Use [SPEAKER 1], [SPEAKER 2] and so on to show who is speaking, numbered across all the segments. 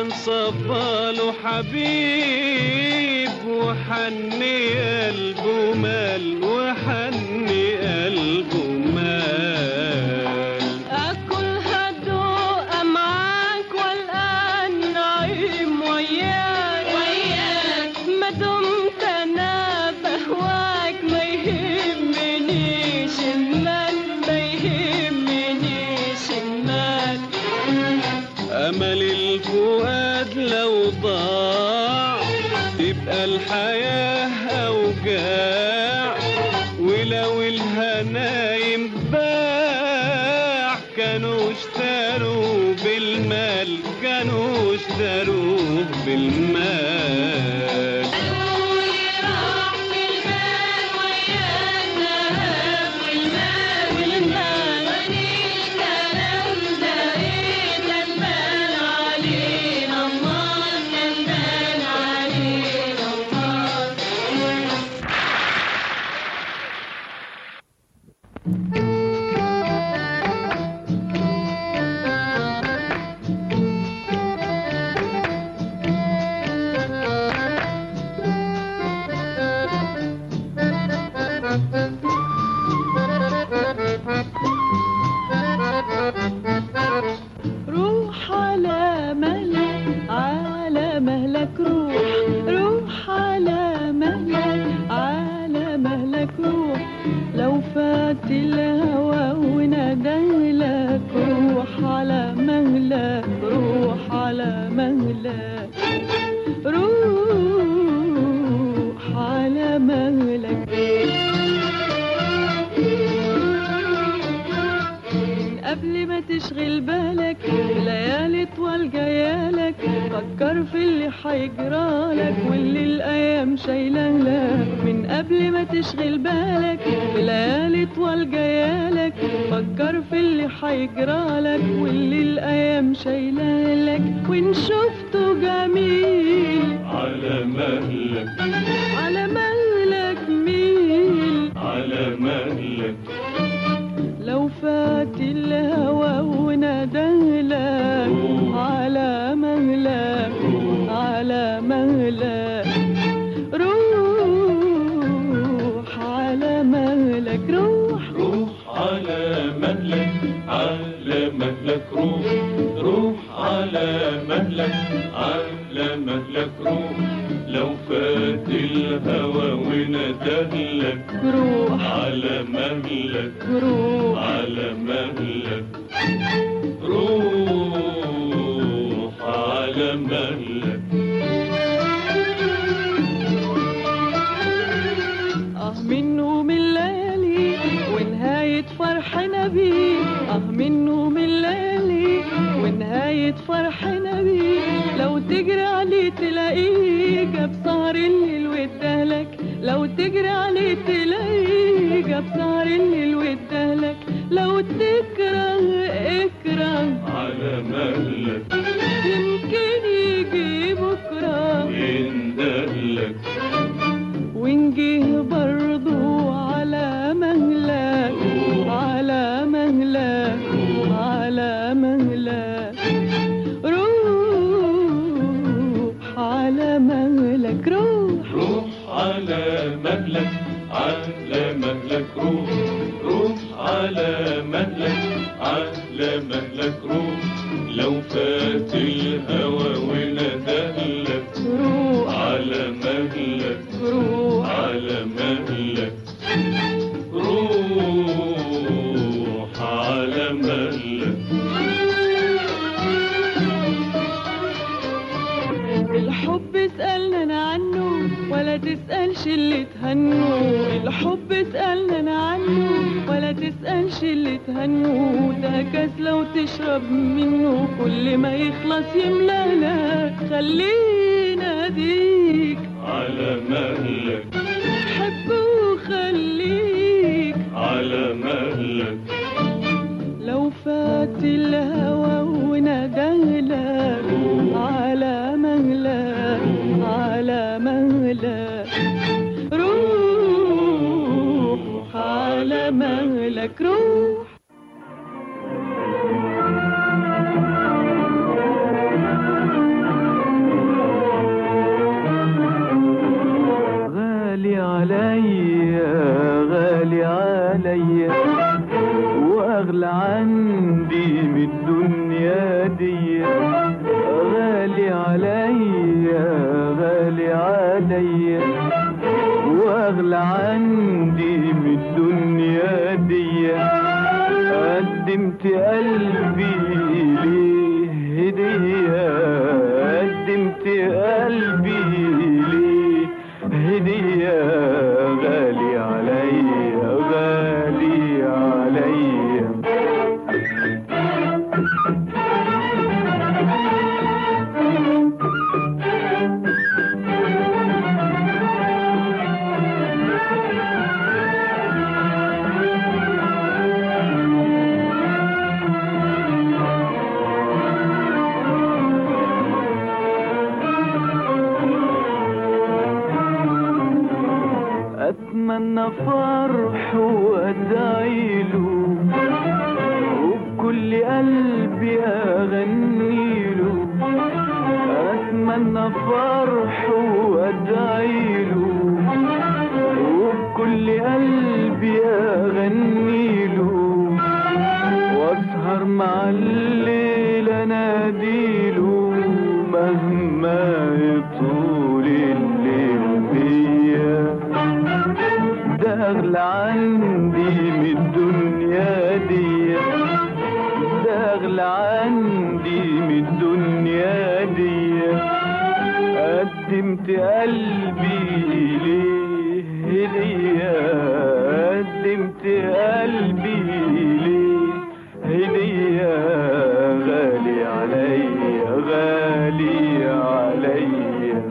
[SPEAKER 1] صفاله حبيب وحني قلبه مال وحني قلبه مال
[SPEAKER 2] أكل هدوء معاك والآن نعيم وياك وياك ما دمت أنا بهواك ما يهمنيش المال ما يهمنيش المال
[SPEAKER 1] أمل الفؤاد لو ضاع تبقى الحياة أوجاع ولو الهنا ينباع كانوا اشتروه بالمال كانوا اشتروه بالمال
[SPEAKER 2] روح على مهلك على مهلك روح روح على مهلك على مهلك روح لو فات الهوى ونادالك روح على مهلك روح على مهلك روح على مهلك قبل ما تشغل بالك ليالي طوال جايالك فكر في اللي حيجرالك واللي الايام شايلالك من قبل ما تشغل بالك ليالي طوال جايالك فكر في اللي حيجرالك واللي الايام شايلالك وان شفته جميل
[SPEAKER 1] على مهلك
[SPEAKER 2] على مهلك ميل
[SPEAKER 1] على مهلك
[SPEAKER 2] لو فات الهوى ونادالك على مهلك على مهلك روح على مهلك روح
[SPEAKER 1] روح على مهلك على مهلك روح روح على مهلك على مهلك روح لو فات الهوى وندهلك
[SPEAKER 2] روح
[SPEAKER 1] على مهلك
[SPEAKER 2] روح
[SPEAKER 1] على مهلك روح على مهلك
[SPEAKER 2] اه منه من ليالي ونهاية فرحنا بيه اه منه من ليالي ونهاية فرحنا بيه لو تجري عليه تلاقيه جاب سهر الليل وادالك لو تجري عليه تلاقيه جاب سهر الليل وادالك لو تكره اكره
[SPEAKER 1] على مهلك
[SPEAKER 2] يمكن يجي بكره
[SPEAKER 1] يندهلك
[SPEAKER 2] ونجيه برضو على مهلك على مهلك على مهلك روح على مهلك روح
[SPEAKER 1] روح على مهلك على مهلك روح روح على مهلك على مهلك روح لو فات الهوى وندهلك
[SPEAKER 2] روح
[SPEAKER 1] على مهلك
[SPEAKER 2] روح
[SPEAKER 1] على مهلك روح على مهلك
[SPEAKER 2] الحب اسألنا عنه ولا تسألش اللي تهنوا الحب اسألنا عنه ولا تسألش اللي تهنوا ده كاس لو تشرب منه كل ما يخلص يملانا خلينا ديك
[SPEAKER 1] على مهلك
[SPEAKER 2] حب وخليك
[SPEAKER 1] على مهلك
[SPEAKER 2] لو فات الهوى ونادالك على مهلك على مهلك روح على مهلك روح
[SPEAKER 3] اغلى عندي من الدنيا دي قدمت قلبي ليه هدية قدمت قلبي ليه هدية غالي عليا غالي عليا اتمنى فرح وادعيله وبكل قلبي اغنيله اتمنى فرح وادعيله وبكل قلبي اغنيله واسهر مع الليل اناديله مهما يطول الليل بيا ده اغلى عندي من الدنيا دي ده اغلى عندي من الدنيا دي قدمت قلبي ليه هدية قدمت قلبي ليه هدية غالي عليا غالي عليا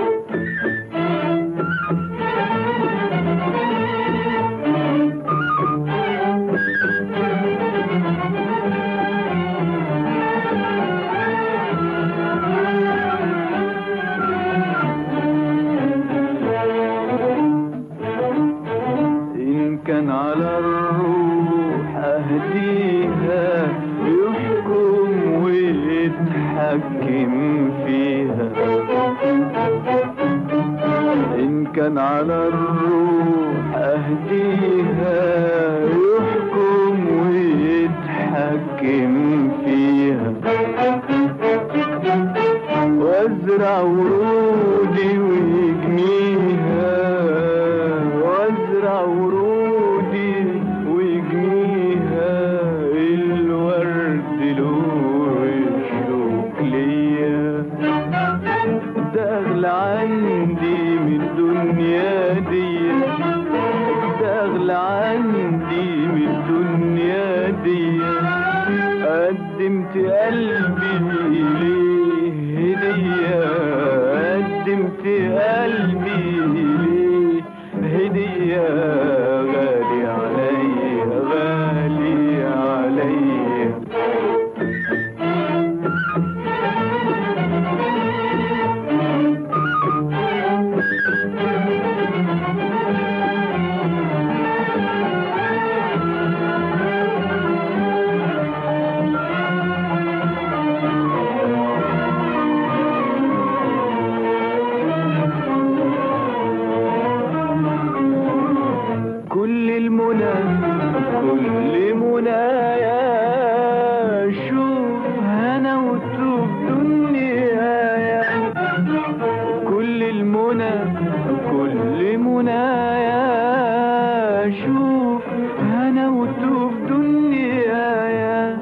[SPEAKER 3] إن كان على الروح أهديها يحكم ويتحكم فيها إن كان على الروح أهديها يحكم ويتحكم فيها وازرع ورودي ويجنيها وازرع ورودي ويجنيها الورد له يشرق ليا ده اغلى عندي من الدنيا دي ده اغلى عندي من الدنيا دي قدمت قلبي ليه هدية قدمت قلبي ليه هدية غالي عليا غالي عليا كل المنى كل منايا شوف هنا وتوب دنيايا كل المنى كل منايا شوف هنا وتوب دنيايا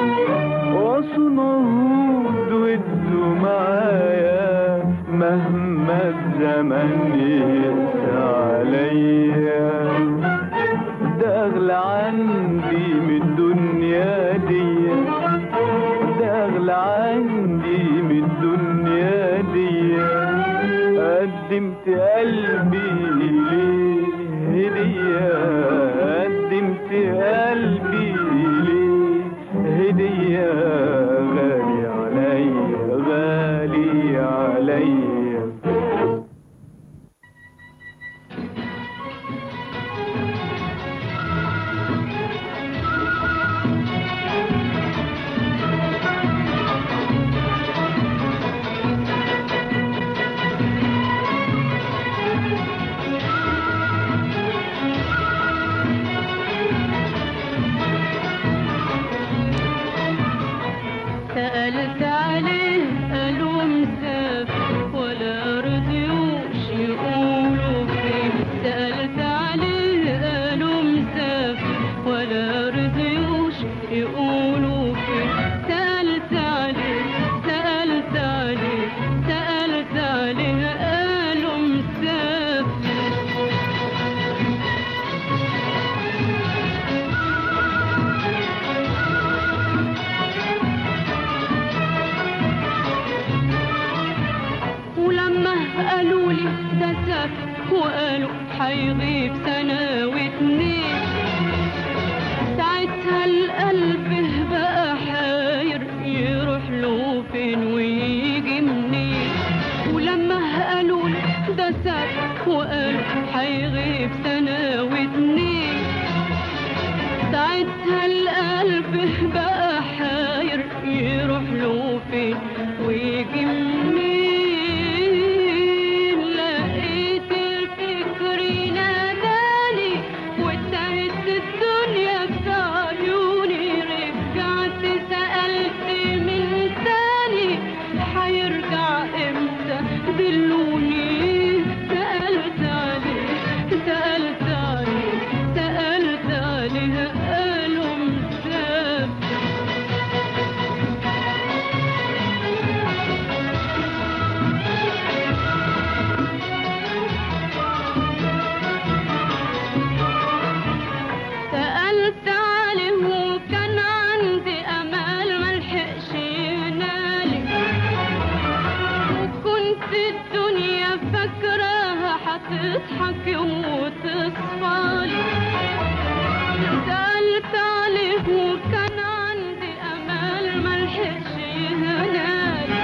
[SPEAKER 3] وصنعود ودوا معايا مهما الزمن يقسى عليا ده اغلى عندي من الدنيا دي ده اغلى عندي من الدنيا دي قدمت قلبي ليه هدية قدمت قلبي ليه هدية غالي عليا غالي عليا
[SPEAKER 2] سافر وقالوا حيغيب سنة واتنين ساعتها القلب بقى حاير يروح له فين ويجي منين ولما قالوا ده سافر وقالوا حيغيب سنة واتنين ساعتها القلب بقى حاير يروح له فين ويجي منين لقيت الفكر ناداني وانتهت الدنيا في عيوني رجعت سألت من تاني حيرجع امتى دلوني سألت عليه سألت عليه سألت عليه قالوا مسافر سألت عليه وكان عندي أمل ملحقش ينالي وكنت الدنيا فاكراها هتضحك وتصفالي سألت عليه وكان عندي أمل ملحقش ينالي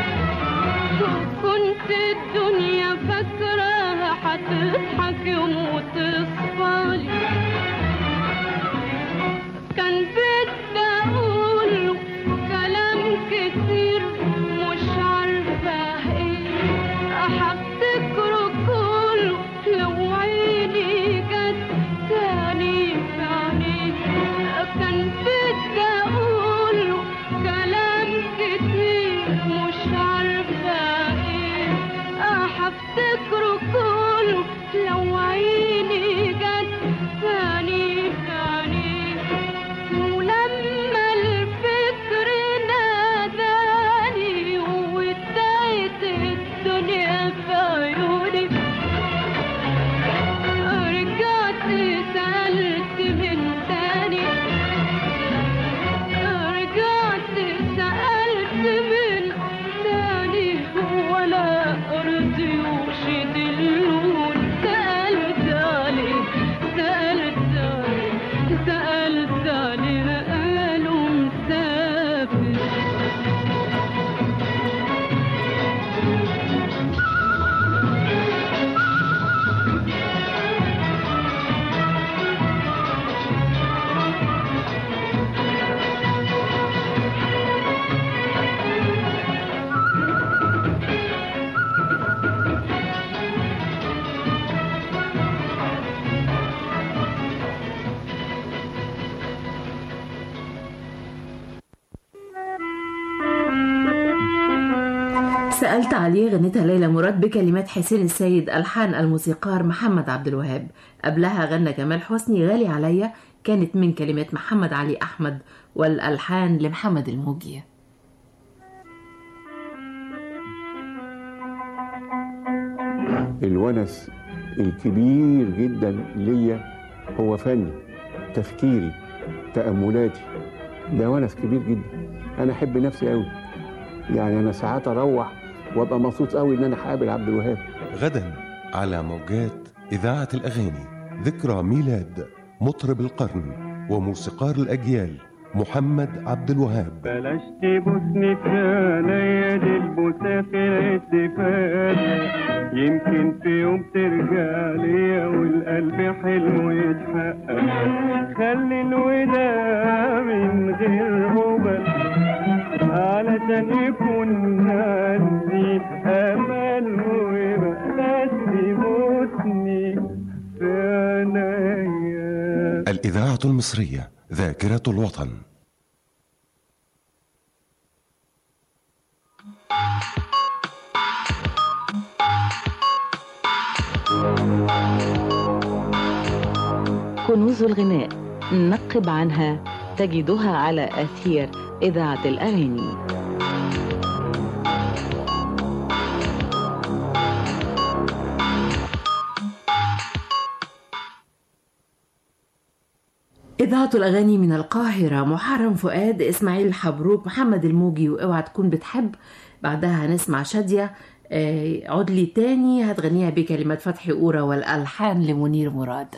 [SPEAKER 2] وكنت الدنيا فاكراها هتضحك وتصفالي كان بدي اقول كلام كتير مش عارفه ايه هفتكره كله لو عيني جت تاني في عيني كان بدي اقول كلام كتير مش عارفه ايه هفتكره كله لو عيني جت تاني في عيني ولما الفكر ناداني واديت الدنيا في عيوني رجعت سألت من تاني رجعت سألت من تاني ولا رضيوش يدلوني سألت عليه سألت عليه سألت عليه قالوا مسافر
[SPEAKER 4] سألت عليه غنتها ليلى مراد بكلمات حسين السيد ألحان الموسيقار محمد عبد الوهاب قبلها غنى كمال حسني غالي عليا كانت من كلمات محمد علي أحمد والألحان لمحمد الموجي
[SPEAKER 5] الونس الكبير جدا ليا هو فني تفكيري تأملاتي ده ونس كبير جدا انا احب نفسي قوي يعني انا ساعات اروح وابقى مبسوط قوي ان انا هقابل عبد الوهاب
[SPEAKER 6] غدا على موجات إذاعة الأغاني ذكرى ميلاد مطرب القرن وموسيقار الأجيال محمد عبد الوهاب
[SPEAKER 3] بلاش تبوسني في عينيا دي البوسة في الاتفاق يمكن في يوم ترجع ليا والقلب حلو يتحقق خلي الوداع من غير هبل علشان يكون عندي امل ويبقى تبوسني في عينيا
[SPEAKER 6] الإذاعة المصرية ذاكرة الوطن
[SPEAKER 7] كنوز الغناء نقب عنها تجدها على أثير إذاعة الأغاني
[SPEAKER 4] إذاعة الأغاني من القاهرة محرم فؤاد إسماعيل حبروك محمد الموجي وإوعى تكون بتحب بعدها هنسمع شادية آه، عود لي تاني هتغنيها بكلمات فتحي قورة والألحان لمنير مراد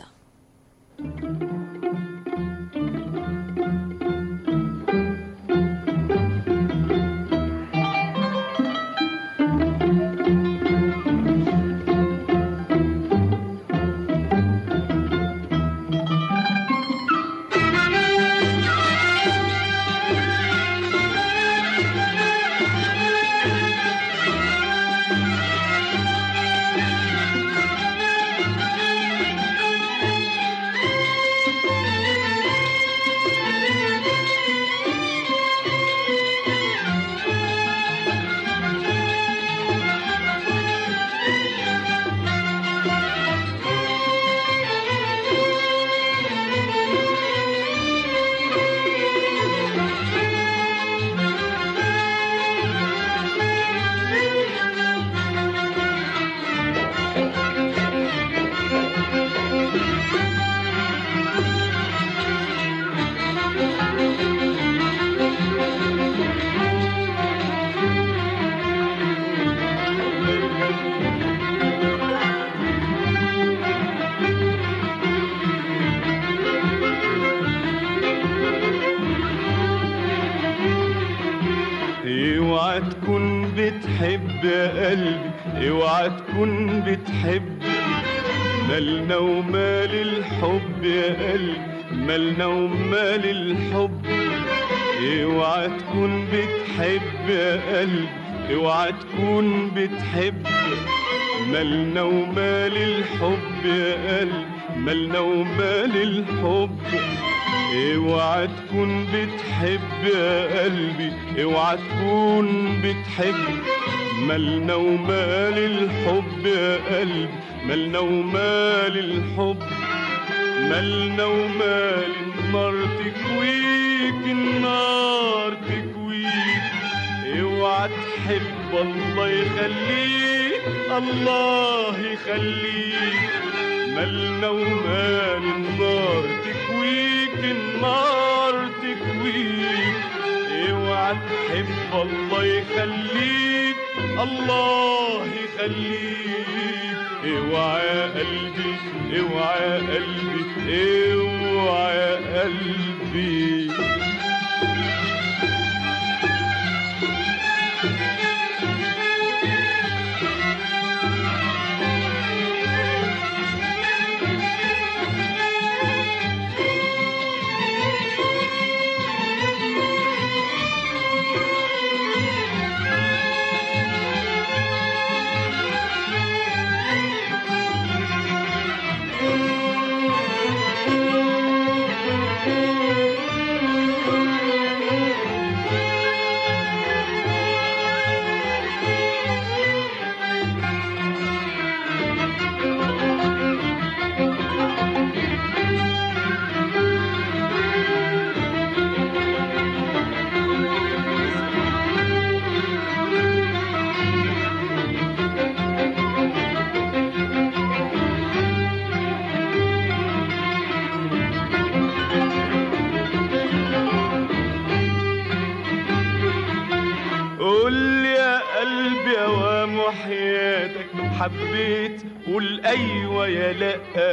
[SPEAKER 3] اوعى تكون بتحب يا قلبي اوعى تكون بتحب مالنا ومال الحب يا قلبي مالنا ومال الحب اوعى تكون بتحب يا قلبي اوعى تكون بتحب مالنا ومال الحب يا قلبي مالنا ومال الحب اوعى تكون بتحب يا قلبي اوعى تكون بتحب مالنا ومال الحب يا قلبي مالنا ومال الحب مالنا ومال النار تكويك النار تكويك اوعى تحب الله يخليك الله يخليك مالنا ومال النار تكويك النار تكويك اوعى تحب الله يخليك الله يخليك اوعى يا قلبي اوعى يا قلبي اوعى يا قلبي قول لي يا قلبي يا وام وحياتك حبيت قول ايوه يا لا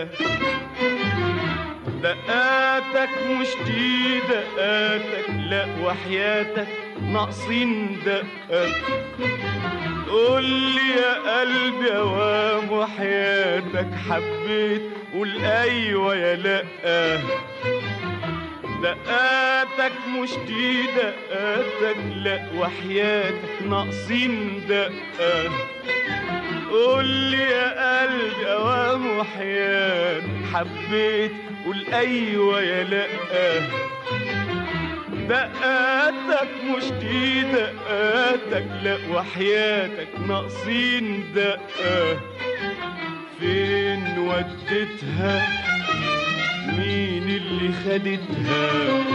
[SPEAKER 3] دقاتك مش دي دقاتك لا وحياتك ناقصين دقة قول لي يا قلبي يا وام وحياتك حبيت قول ايوه يا لا دقاتك مش دي دقاتك لا وحياتك ناقصين دقة قول لي يا قلبي اوام وحياتك حبيت قول ايوه يا لا دقاتك مش دي دقاتك لا وحياتك ناقصين دقة فين وديتها مين اللي خدتها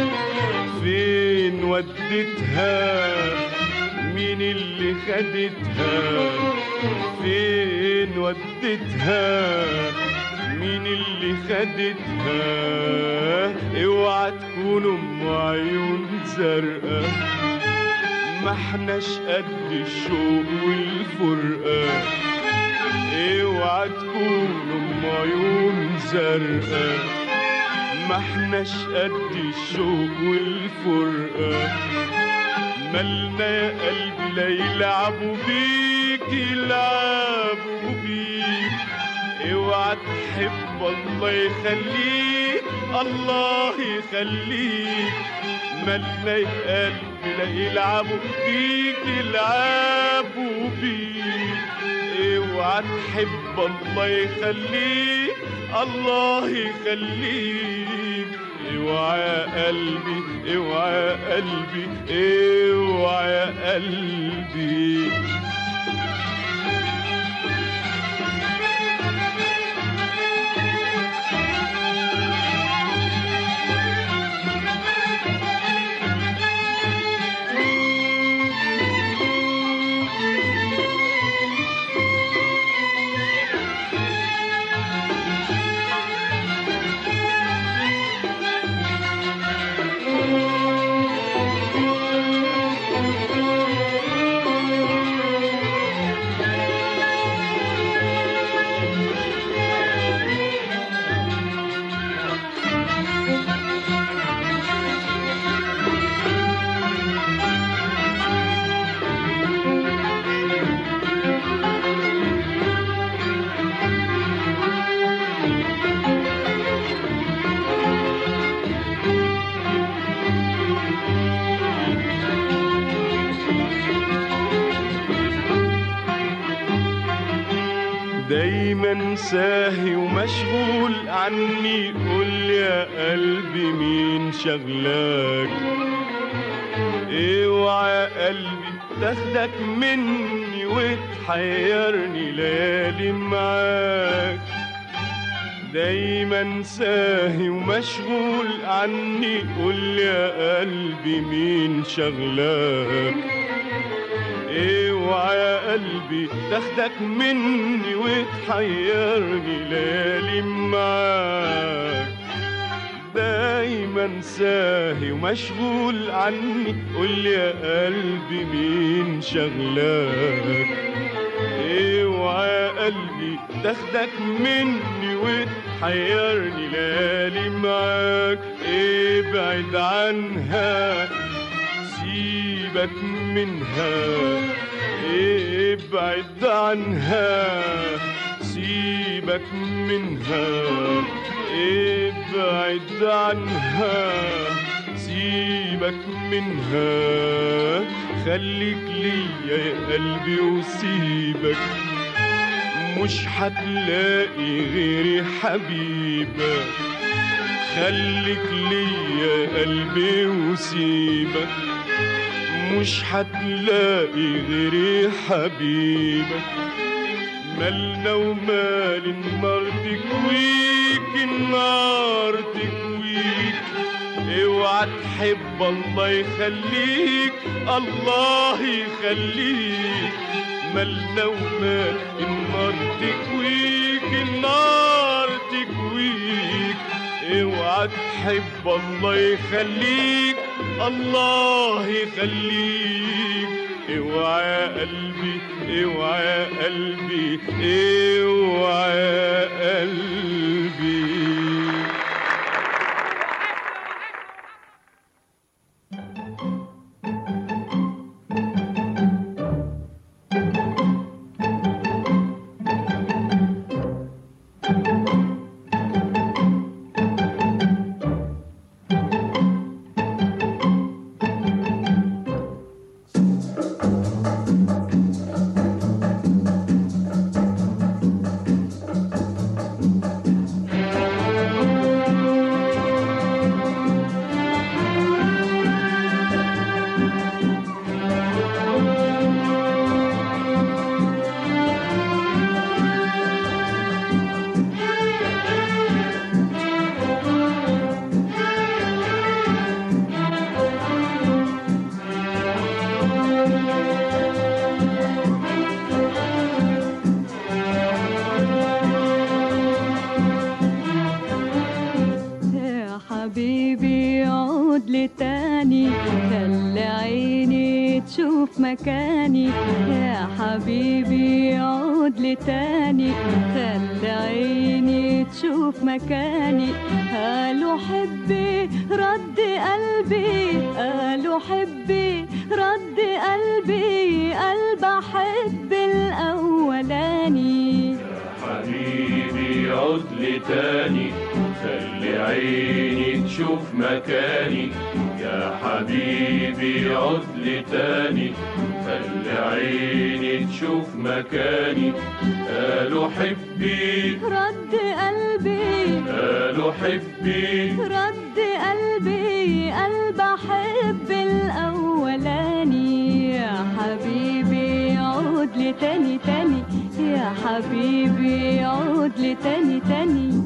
[SPEAKER 3] فين وديتها مين اللي خدتها فين وديتها مين اللي خدتها اوعى تكون ام عيون زرقاء ما احناش قد الشوق والفرقة زرقاء ما احناش قد الشوق والفرقة مالنا يا قلبي لا يلعبوا بيك يلعبوا بيك اوعى تحب الله يخليك الله يخليك مالنا يا قلبي لا يلعبوا بيك يلعبوا بيك اوعى تحب الله يخليك الله يخليك اوعى يا قلبي اوعى يا قلبي اوعى يا قلبي دايما ساهي ومشغول عني قول يا قلبي مين شغلاك اوعى يا قلبي تاخدك مني وتحيرني ليالي معاك دايما ساهي ومشغول عني قول يا قلبي مين شغلاك اوعى يا قلبي تاخدك مني وتحيرني ليالي معاك دايما ساهي ومشغول عني قول يا قلبي مين شغلاك اوعى يا قلبي تاخدك مني وتحيرني ليالي معاك ابعد عنها سيبك منها ابعد عنها سيبك منها ابعد عنها سيبك منها خليك ليا يا قلبي وسيبك مش هتلاقي غيري حبيبك خليك ليا يا قلبي وسيبك مش هتلاقي غيري حبيبك مالنا ومال النار تكويك النار تكويك اوعى تحب الله يخليك الله يخليك مالنا ومال النار تكويك النار تكويك اوعى تحب الله يخليك الله يخليك اوعى يا قلبي اوعى يا قلبي اوعى يا قلبي
[SPEAKER 2] يا حبيبي عود لي تاني خلي عيني تشوف مكاني يا حبيبي عود عود لي تاني خلي عيني تشوف مكاني قالوا حبي رد قلبي قالوا حبي رد قلبي قلب احب الاولاني
[SPEAKER 1] حبيبي عد لي تاني خلي عيني تشوف مكاني يا حبيبي عد لي تاني خلي عيني تشوف مكاني قالوا حبي
[SPEAKER 2] رد قلبي
[SPEAKER 1] قالوا حبي
[SPEAKER 2] رد قلبي قلب احب الاولاني يا حبيبي عود لي تاني تاني يا حبيبي عود لي تاني تاني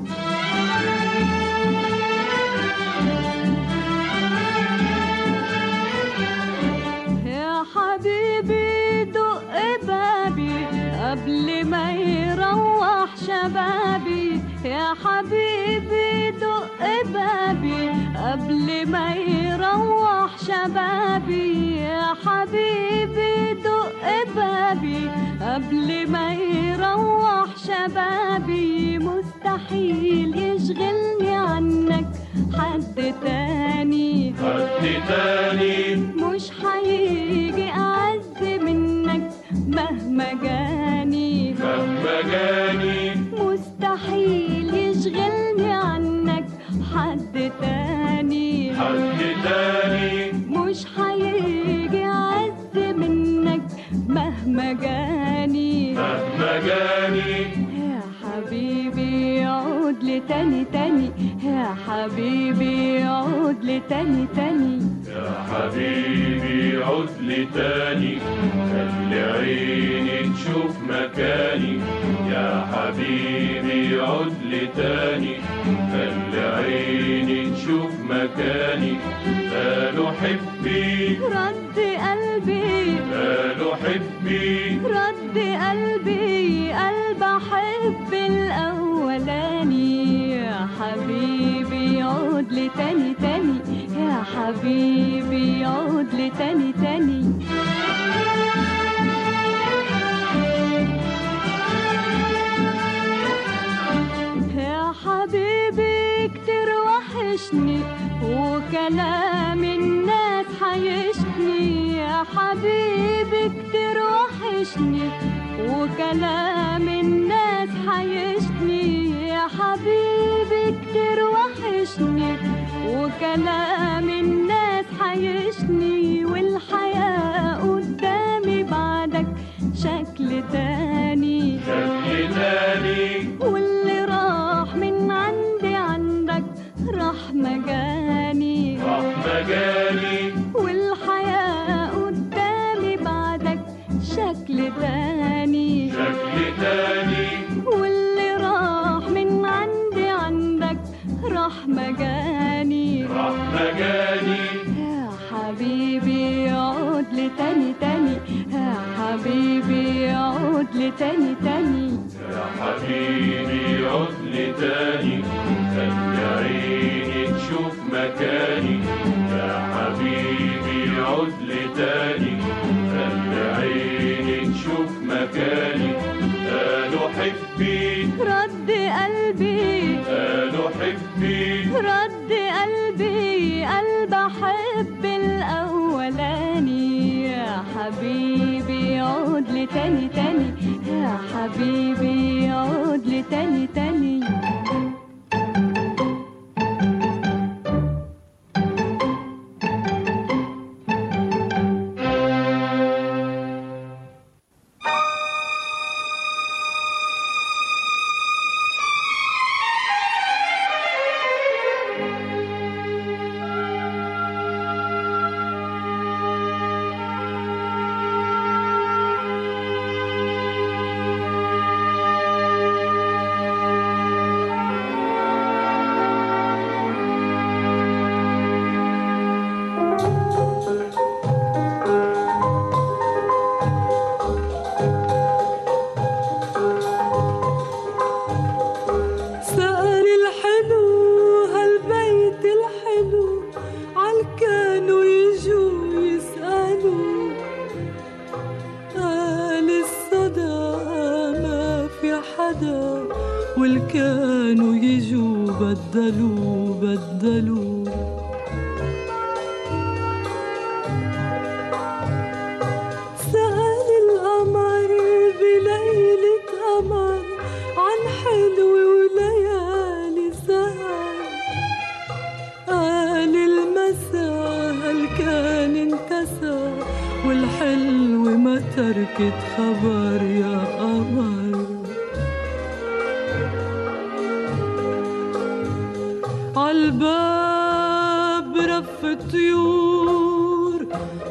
[SPEAKER 2] يا حبيبي دق بابي قبل ما يروح شبابي يا حبيبي دق بابي قبل ما يروح شبابي يا حبيبي دق بابي قبل ما يروح شبابي مستحيل يشغلني عنك حد تاني
[SPEAKER 1] حد تاني
[SPEAKER 2] مش هيجي أعز منك مهما جاني
[SPEAKER 1] مهما جاني
[SPEAKER 2] مستحيل يشغلني عنك حد تاني
[SPEAKER 1] حد تاني
[SPEAKER 2] مش هيجي أعز منك مهما جاني
[SPEAKER 1] مهما جاني
[SPEAKER 2] يا حبيبي عود لي تاني تاني يا حبيبي عود لي تاني تاني
[SPEAKER 1] يا حبيبي عد لي تاني خلي عيني تشوف مكاني يا حبيبي عد لي تاني خلي عيني تشوف مكاني قالوا حبي
[SPEAKER 2] رد قلبي
[SPEAKER 1] قالوا حبي
[SPEAKER 2] رد قلبي قلب احب الاولاني يا حبيبي عود لي تاني تاني يا حبيبي عود لي تاني تاني يا حبيبي كتير وحشني وكلام الناس حيشني يا حبيبي كتير وحشني وكلام الناس حيشني يا حبيبي كتير وحشني وكلام الناس حيشني والحياة قدامي بعدك شكل تاني
[SPEAKER 1] شكل تاني
[SPEAKER 2] واللي راح من عندي عندك راح مجاني
[SPEAKER 1] رحمة جاني
[SPEAKER 2] والحياة قدامي بعدك شكل تاني
[SPEAKER 1] شكل تاني
[SPEAKER 2] واللي راح من عندي عندك راح مجاني
[SPEAKER 1] رحمة جاني
[SPEAKER 2] يا حبيبي عود لي تاني تاني يا حبيبي عود لي تاني تاني
[SPEAKER 1] يا حبيبي عد لي تاني خلي عيني تشوف مكاني يا حبيبي عد لي تاني خلي عيني تشوف مكاني قالوا حبي
[SPEAKER 2] رد قلبي
[SPEAKER 1] قالوا حبي
[SPEAKER 2] رد قلبي قلب احب الاولاني يا حبيبي عود لي تاني تاني يا حبيبي عود لي تاني تاني
[SPEAKER 8] حدا والكانوا يجوا بدلوا بدلوا سأل القمر بليلة قمر عن حلو وليالي سهر قال المساء هل كان انتسى والحلو ما تركت خبر يا قمر عالباب رف طيور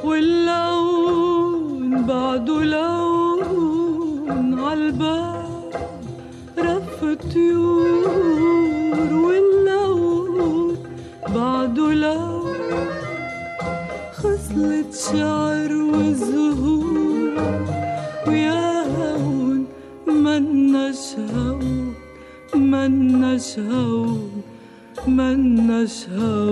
[SPEAKER 8] واللون بعده لون عالباب رف طيور واللون بعده لون خصلة شعر وزهور ويا هون مناش هون مناش هون مناش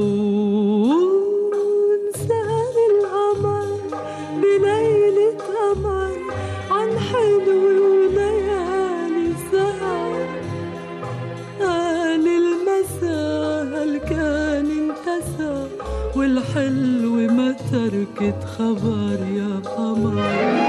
[SPEAKER 8] هون سهل القمر بليلة قمر عن حلو وليالي سهر قال المساء هل كان انتسى والحلو ما تركت خبر يا قمر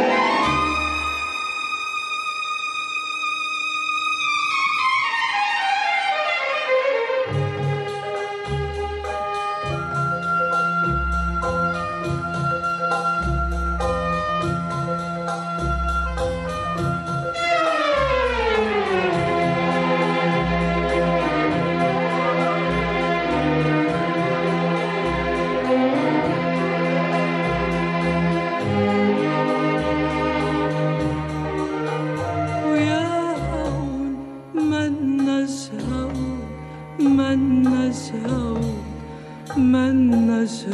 [SPEAKER 8] ويا هون مناش هون مناش هون مناش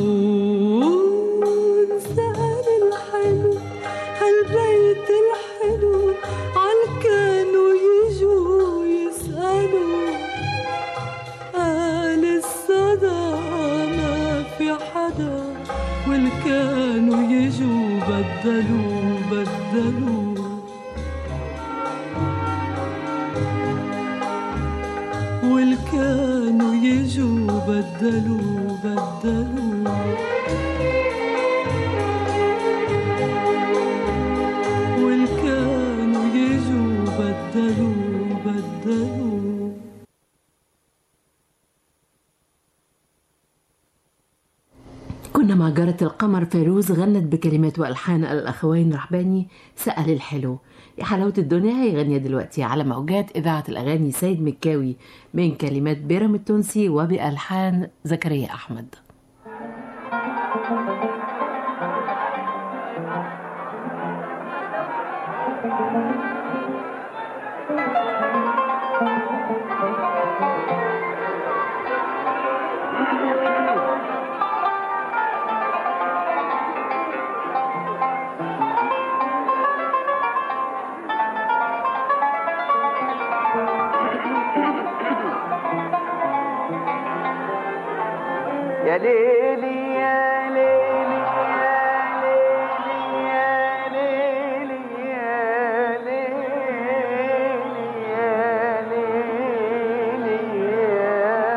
[SPEAKER 8] هون سأل الحلو هالبيت الحلو عالكانوا يجوا يسألوا قال الصدى ما في حدا والكانوا يجوا بدلوا بدلوا والكانوا يجوا بدلوا بدلوا والكانوا يجوا بدلوا بدلوا
[SPEAKER 4] كنا مع جارة القمر فيروز غنت بكلمات والحان الاخوين رحباني سأل الحلو يا حلاوة الدنيا هيغني دلوقتي على موجات اذاعة الاغاني سيد مكاوي من كلمات بيرم التونسي وبالحان زكريا احمد
[SPEAKER 9] يا ليلي يا ليلي يا ليلي يا ليلي يا ليلي يا ليلي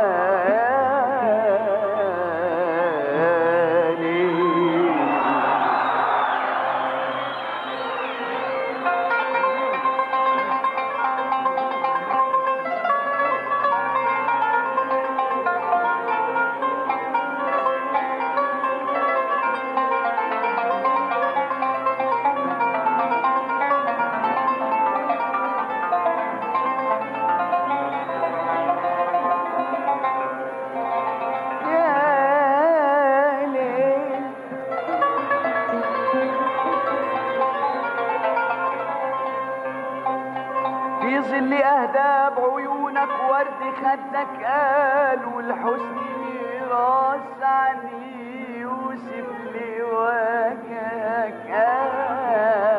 [SPEAKER 9] يا ليلي يا ليل في ظل أهداب عيونك ورد خدك قال والحزن ميراث عن يوسف لوجهك قال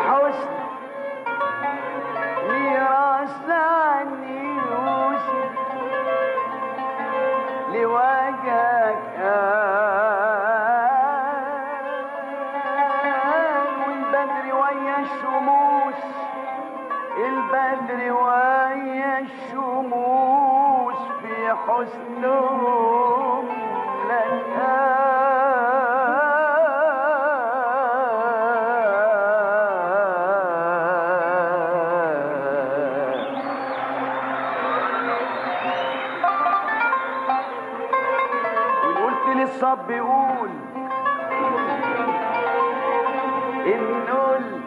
[SPEAKER 9] الحسن ميراث عني يوسف لوجهك آن والبدر ويا الشموس البدر ويا الشموس في حسنهم لك وقلت للصب يقول إن قلت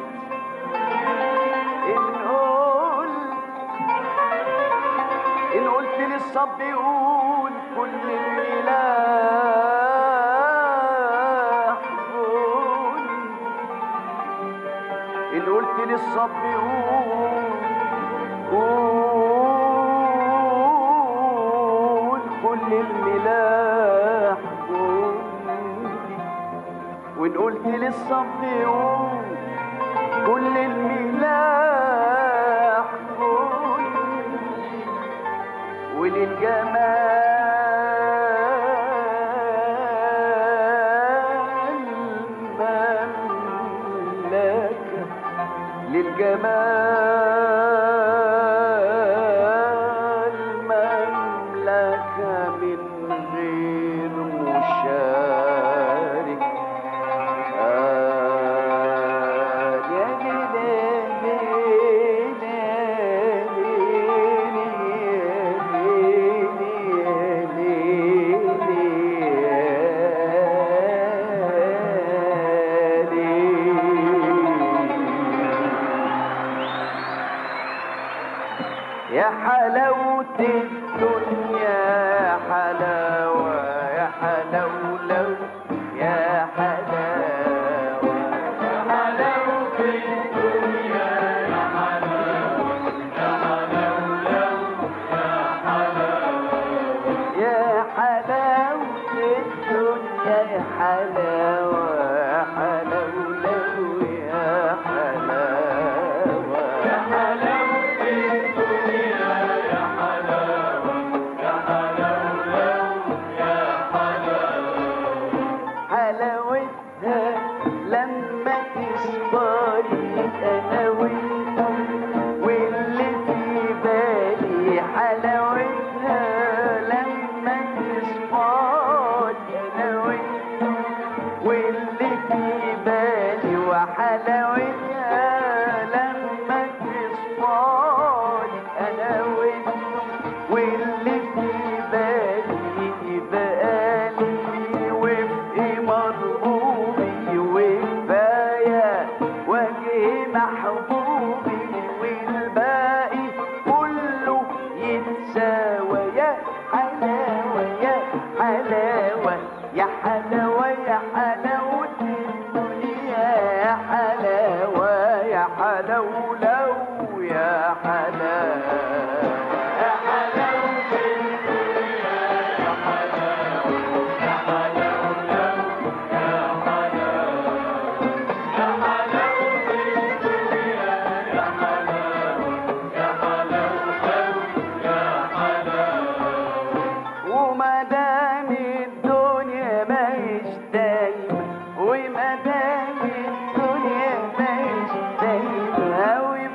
[SPEAKER 9] إن قلت إن قلت للصب يقول كل الملاح قول إن قلت للصب يقول قول كل الملاح قول وإن قلت للصب يقول كل الملاح قول وللجمال مملكة للجمال مملكة من غير مشارك آه يا يا حلاوة الدنيا يا حلاوة يا حلاولو يا حلاوة يا حلاوة الدنيا يا حلاوة يا حلاولو يا حلاوة الدنيا يا حلاوة يا حلاولو يا حلاوة يا حلاوة الدنيا يا حلاوة يا حلاولو يا حلاوة حلاوتها لما تصبري انا وانت واللي في بالي حلاوتها لما تصبري انا وانت واللي في بالي وحلاوتها لما تصفاني انا وانت واللي في بالي بقالي وفي مرغوبي وكفايه وجه محبوبي والباقي كله يتساوى يا حلاوه يا حلاوه يا حلاوه يا حلاوه الدنيا يا حلاوه يا حلاولو يا حلاوه يا حلاوه الدنيا يا حلاوه يا حلاولو يا حلاوه يا حلاوه الدنيا يا حلاوه يا حلاولو يا حلاوه وما دام الدنيا ماهيش دايما وما دام الدنيا ماهيش دايما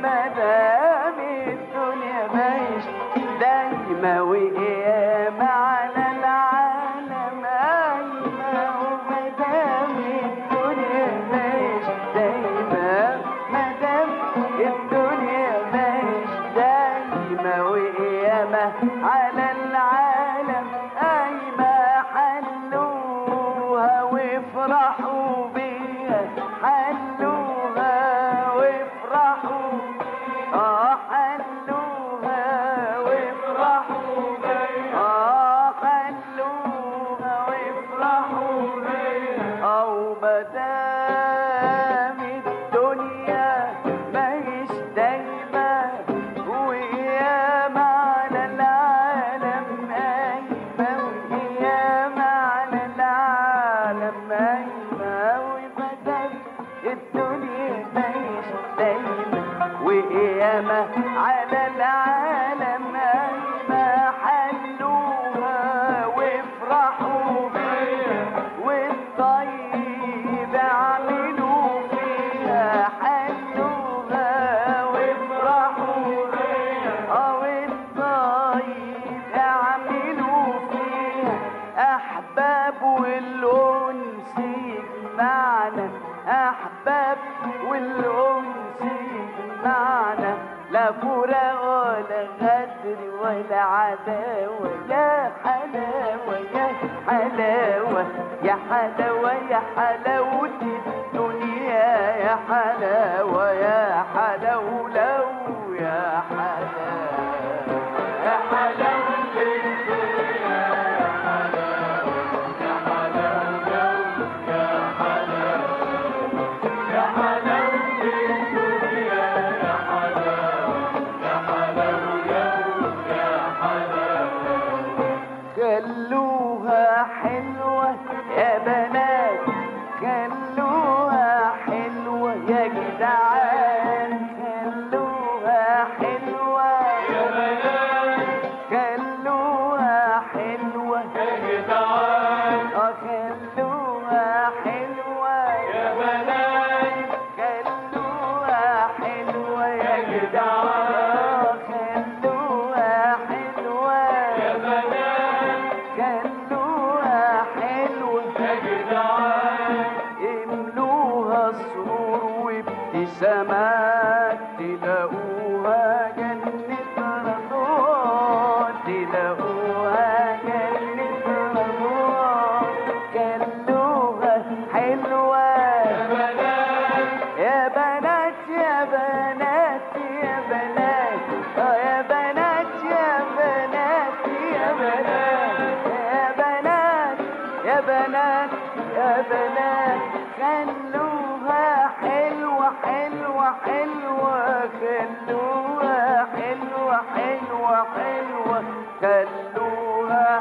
[SPEAKER 9] لا فراق ولا غدر ولا عداوة يا حلاوة يا حلاوة يا حلاوة يا حلاوة الدنيا يا حلاوة يا حلاوة لو يا حلاوة يا حلاوة الدنيا يا حلاوة يا حلاوة لو يا حلاوة يا حلاوة الدنيا يا حلاوة يا حلاوة لو يا حلاوة خلوها حلوة يا بنات خلوها حلوة يا جدعان خلوها حلوة يا بنات خلوها حلوة يا جدعان اه خلوها حلوة يا بنات خلوها حلوة يا جدعان خلوها حلوة يا بنات خلوها حلوة يا جدعان املوها سرور وابتسامات تلاقوها جنة رضوان تلاقوها جنة رضوان خلوها حلوة يا بنات يا بنات يا بنات يا بنات اه يا بنات يا بنات يا بنات يا بنات يا بنات يا بنات خلوها حلوة حلوة حلوة خلوها حلوة حلوة حلوة خلوها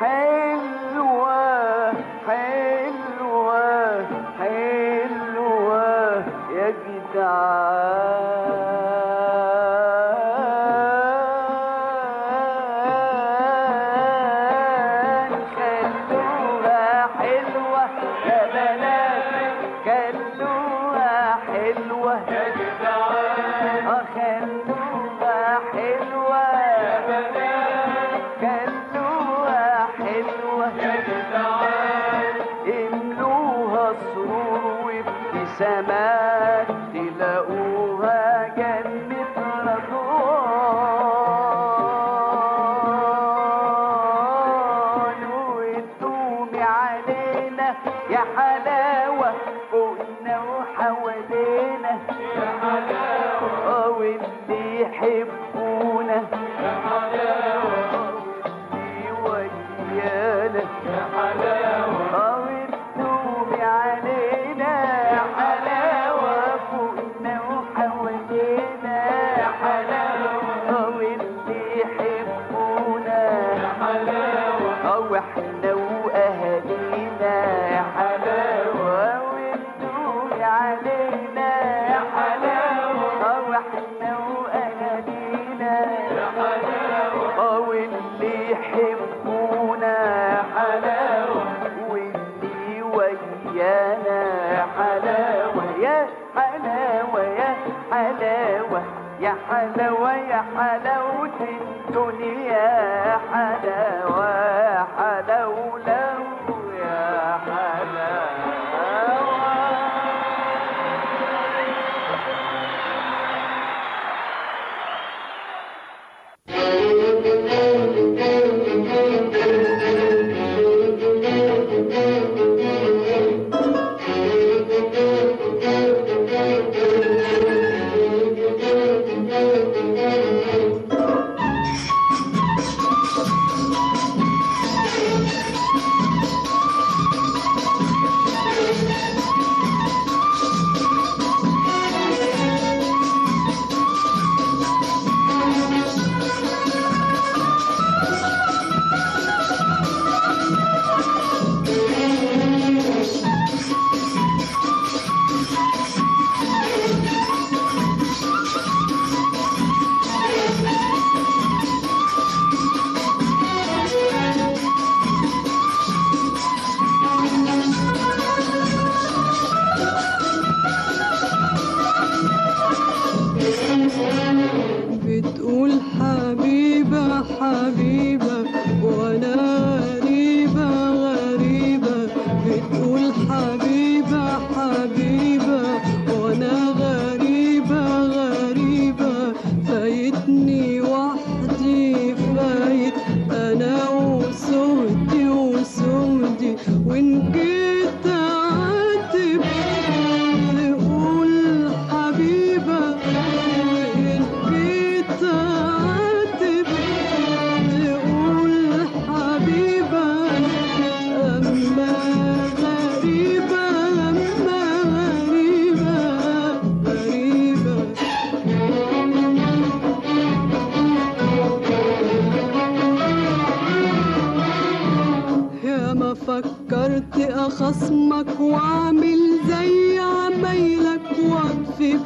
[SPEAKER 9] حلوة حلوة حلوة يا جدعان خلوها حلوة يا بنات خلوها حلوة يا جدعان اه خلوها حلوة يا بنات خلوها حلوة يا جدعان املوها سرور وابتسامات تلاقوها جنة رضوان وتدومي علينا يا حلاوة فوقنا وحوالينا يا حلاوة واللي يحبونا يا حلاوة واللي ويانا يا حلاوة وتدومي علينا يا حلاوة فوقنا وحوالينا يا حلاوة واللي يحبونا يا حلاوة واحنا واهالينا يا حلاوة وتدومي علينا يا حلاوة واحنا واهالينا يا حلاوة واللي يحبونا يا حلاوة واللي ويانا يا حلاوة يا حلاوة يا حلاوة يا حلاوة يا حلاوة الدنيا يا حلاوة يا حلاوة لو يا حلاوة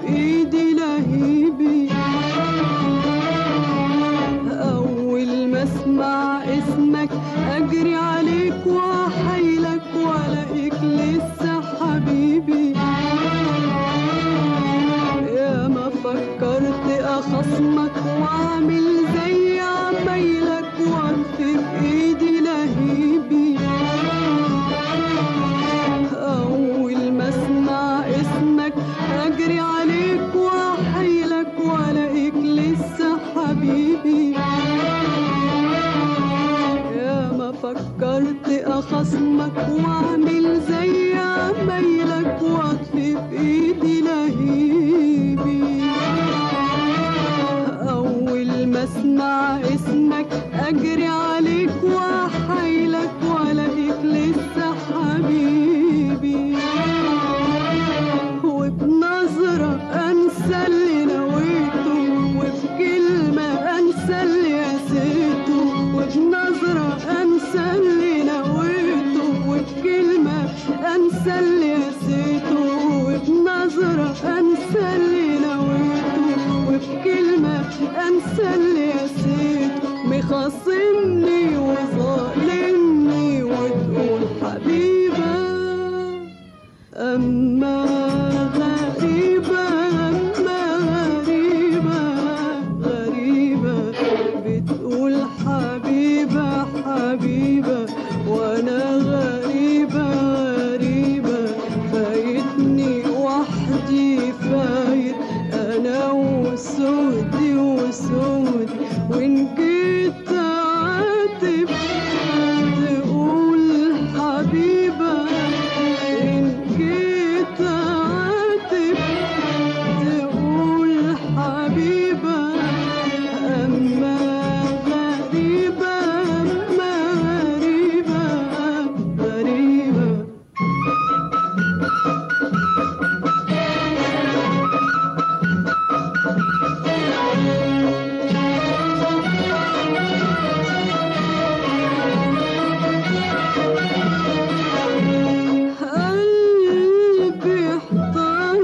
[SPEAKER 8] ايدي لهيبي اول ما اسمع اسمك اجري عليك واحيلك والاقيك لسه حبيبي يا ما فكرت اخصمك واعمل زي عمايلك واطفي بايدي لهيبي اول ما اسمع اسمك اجري عليك واحيلك والاقيك لسه حبيبي يا ما فكرت اخصمك واعمل زي عمايلك واطفي بايدي لهيبي اول ما اسمع اسمك اجري عليك واحيلك والاقيك لسه حبيبي وبنظرة انسى اللي نويته وبكلمة انسى اللي قسيته وبنظرة انسى اللي نويته وبكلمة انسى اللي قسيته وبنظرة انسى اللي نويته وبكلمة انسى اللي قسيته مخاصمني وظالمني وتقول حبيبة أما غريبة أما غريبة غريبة بتقول حبيبة حبيبة وأنا غريبة غريبة فايتني وحدي فايت أنا وسودي وسودي وإن جيت أعاتب تقول حبيبة إن جيت أعاتب تقول حبيبة أما غريبة أما غريبة غريبة قلبي احتار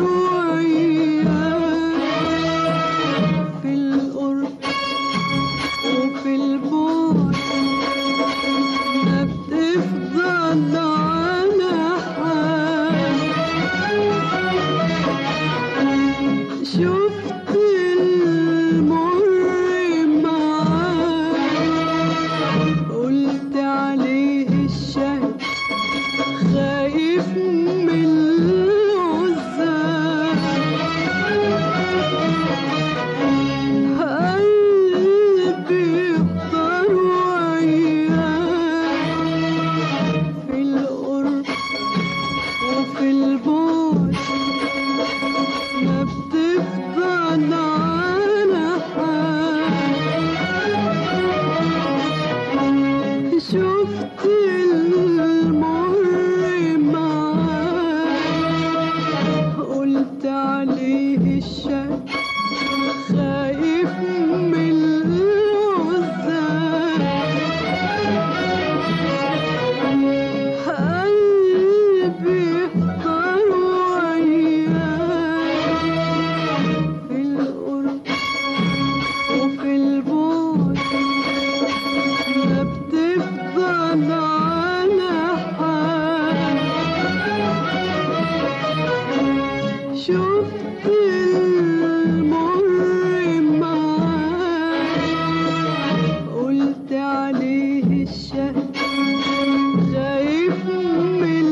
[SPEAKER 8] وعياك في القرب وفي البعد ما بتفضل على حال شفت المر معاك قلت عليه الشهد خايف من العزاب قلبي اختار وعياك في القرب وفي البعد ما بتفضل على حال شفت المر معاك قلت عليه الشك خايف من العزاب قلبي احتار وعياك في القرب وفي البعد ما بتفضل على حال شفت المر معاك قلت عليه الشهد خايف من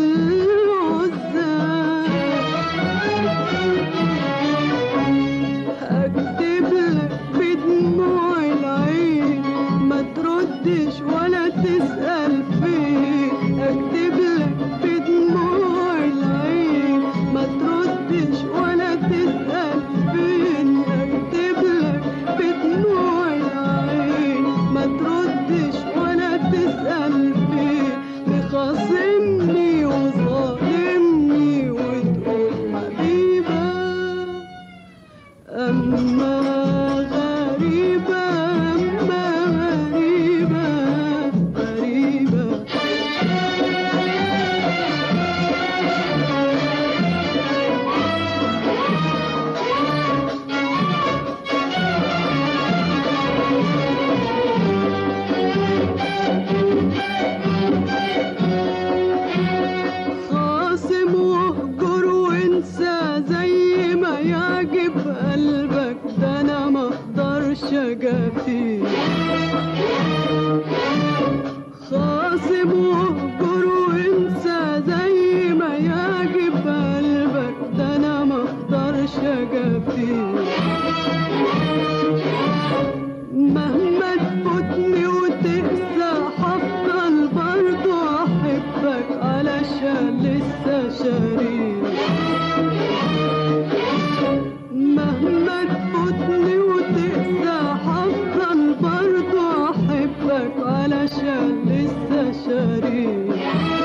[SPEAKER 8] العزاب اكتب لك بدموع العين ما تردش ولا تسأل فين اكتب لك بدموع العين ما تردش ولا تسأل فين اكتب لك بدموع العين ما تردش ولا تسأل فين مخاصمني وظالمني وتقول حبيبة أما غريبة أما غريبة غريبة شجفي خاصم واهجر وانسى زي ما يعجب قلبك ده انا ما اقدرش اجافي مهما تفوتني وتقسى هفضل برضو احبك علشان لسه شريك مهما تفوتني وتقسى هفضل برضو احبك علشان لسه شريك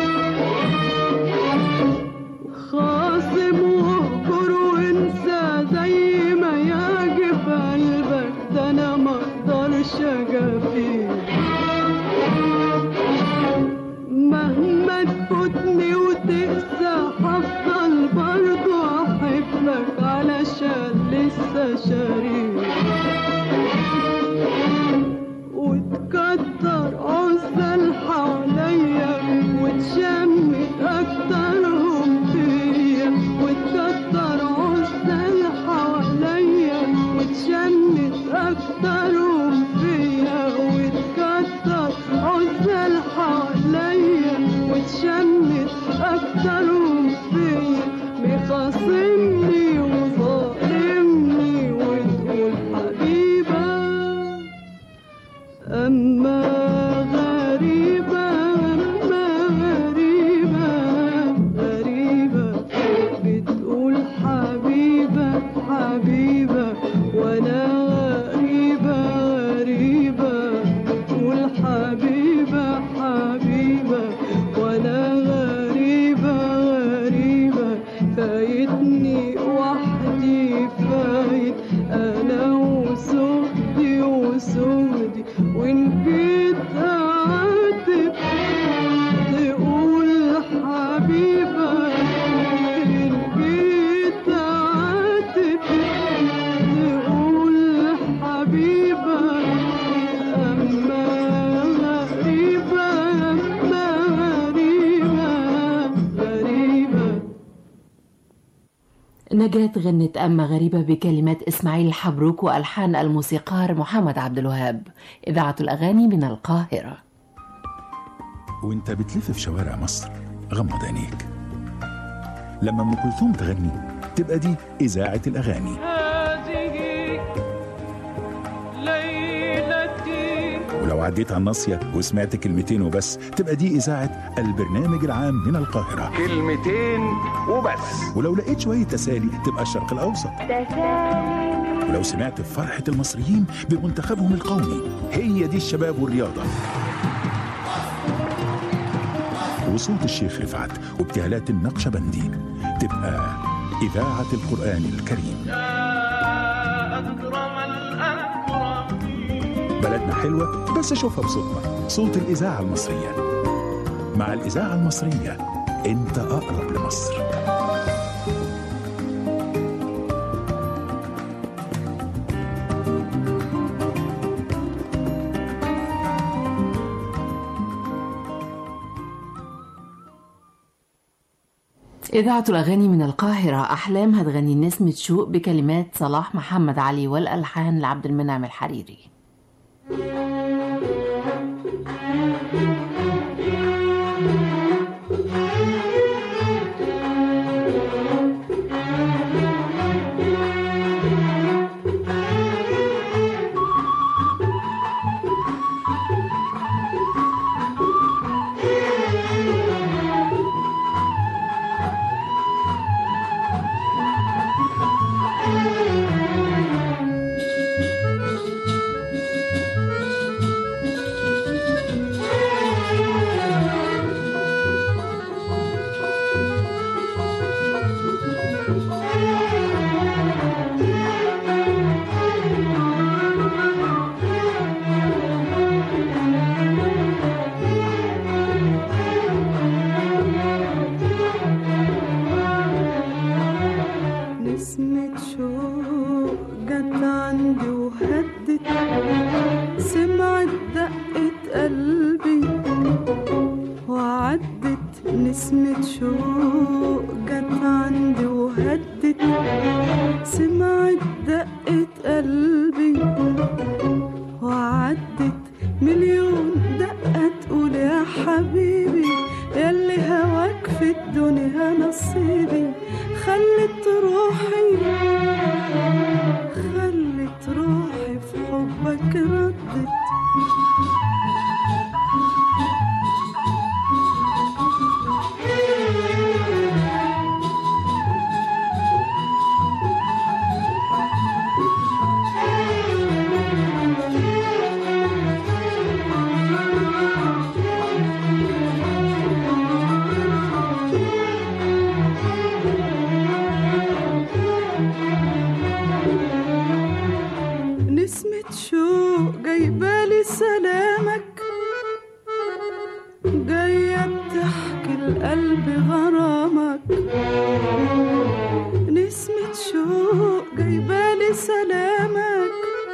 [SPEAKER 8] خاصم واهجر وانسى زي ما يعجب قلبك ده انا ما اقدرش اجافيك مهما تفوتني وتقسى هفضل برضو احبك علشان لسه شريك وتكتر عزل حواليا وتشمت اكترهم فيا وتكتر عزل حواليا وتشمت اكترهم فيا وتكتر عزل حواليا وتشمت اكترهم فيا مخاصمني وظالمني وتقول حبيبه أما غريبة أما غريبة غريبة بتقول حبيبة حبيبة وأنا غريبة غريبة بتقول حبيبة حبيبة وأنا غريبة غريبة فايتني وحدي فايت أنا وسهدي وسهدي وإن جيت أعاتب تقول حبيبة إن جيت أعاتب تقول حبيبة أما غريبة أما غريبة غريبة
[SPEAKER 4] نجاة غنت أما غريبة بكلمات إسماعيل الحبروك وألحان الموسيقار محمد عبد الوهاب إذاعة الأغاني من القاهرة
[SPEAKER 10] وانت بتلف في شوارع مصر غمض عينيك لما ام كلثوم تغني تبقى دي اذاعه الاغاني
[SPEAKER 1] هذه ليلتي
[SPEAKER 10] ولو عديت على الناصيه وسمعت كلمتين وبس تبقى دي اذاعه البرنامج العام من القاهره
[SPEAKER 11] كلمتين وبس
[SPEAKER 10] ولو لقيت شويه تسالي تبقى الشرق الاوسط ولو سمعت في فرحه المصريين بمنتخبهم القومي هي دي الشباب والرياضه وصوت الشيخ رفعت وابتهالات النقشبندي تبقى إذاعة القرآن الكريم
[SPEAKER 1] أكرم الأكرمين
[SPEAKER 10] بلدنا حلوة بس شوفها بصوتنا صوت الإذاعة المصرية مع الإذاعة المصرية أنت أقرب لمصر
[SPEAKER 4] إذاعة الأغاني من القاهرة أحلام هتغني نسمة شوق بكلمات صلاح محمد علي والألحان لعبد المنعم الحريري
[SPEAKER 8] نسمة شوق جت عندي وهدت سمعت دقة قلبي وعدت نسمة شوق جت عندي وهدت سمعت دقة قلبي جايبالي سلامك جاية بتحكي القلب غرامك نسمة شوق جايبالي سلامك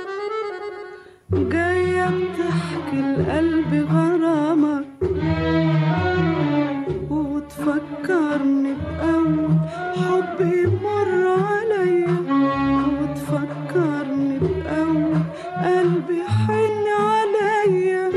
[SPEAKER 8] جاية بتحكي القلب غرامك وتفكرني بأول حب يمر عليا وتفكرني بأول قلبي حن عليا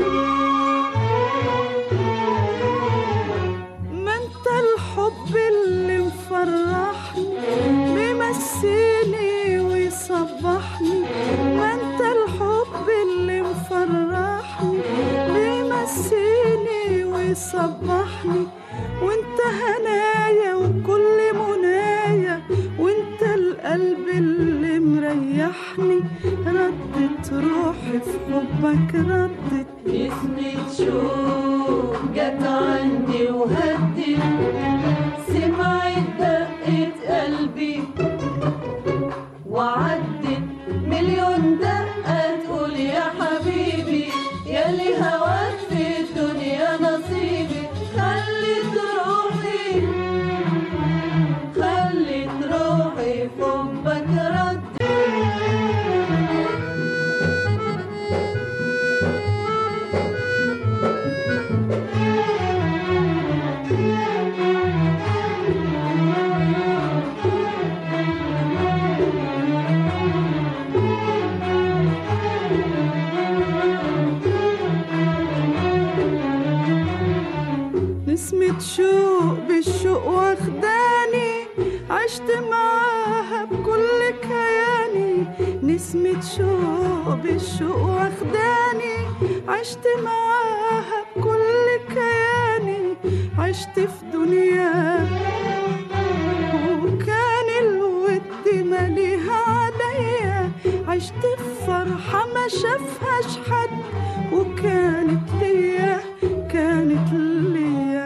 [SPEAKER 8] ما انت الحب اللي مفرحني بيمسيني ويصبحني ما انت الحب اللي مفرحني بيمسيني ويصبحني وانت هنايا وكل منايا وانت القلب اللي مريحني ردت روحي في حبك ردت
[SPEAKER 12] نسمة شوق جت عندي وهدت سمعت دقة قلبي وعدت مليون دقة تقول يا حبيبي ياللي هواك في الدنيا نصيبي خلت روحي خلت روحي في حبك ردت
[SPEAKER 8] نسمة شوق بالشوق واخداني عشت معاها بكل كياني نسمة شوق بالشوق واخداني عشت معاها بكل كياني عشت في دنيا وكان الود ماليها عليا عشت في فرحة ما شافهاش حد وكانت ليا كانت ليا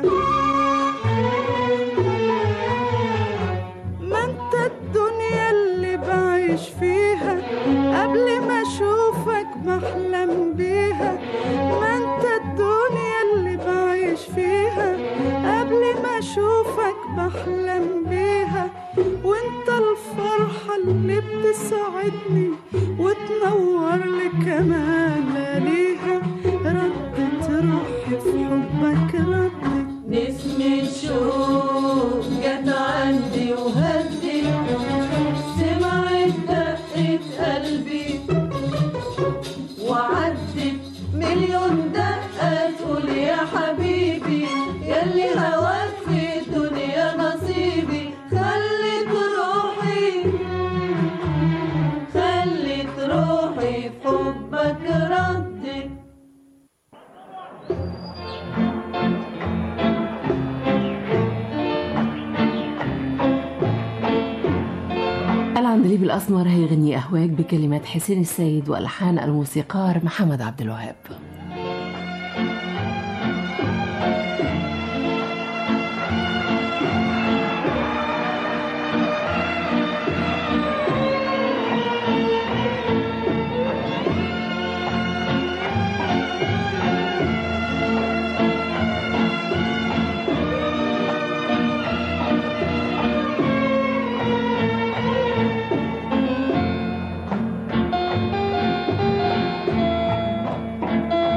[SPEAKER 8] ما انت الدنيا اللي بعيش فيها قبل ما اشوفك بحلم بيها ما انت الدنيا اللي بعيش فيها قبل ما اشوفك بحلم بيها وانت الفرحة اللي بتسعدني وتنور لي كمان ليها ردت روحي في حبك ردت
[SPEAKER 12] نسمة شوق جت عندي وهدت سمعت دقة قلبي وعدت مليون دقة تقول يا حبيبي ياللي هواك في الدنيا نصيبي خلت روحي خلت روحي في حبك ردت
[SPEAKER 4] العندليب الأسمر هيغني أهواك بكلمات حسين السيد وألحان الموسيقار محمد عبد الوهاب
[SPEAKER 12] نسمة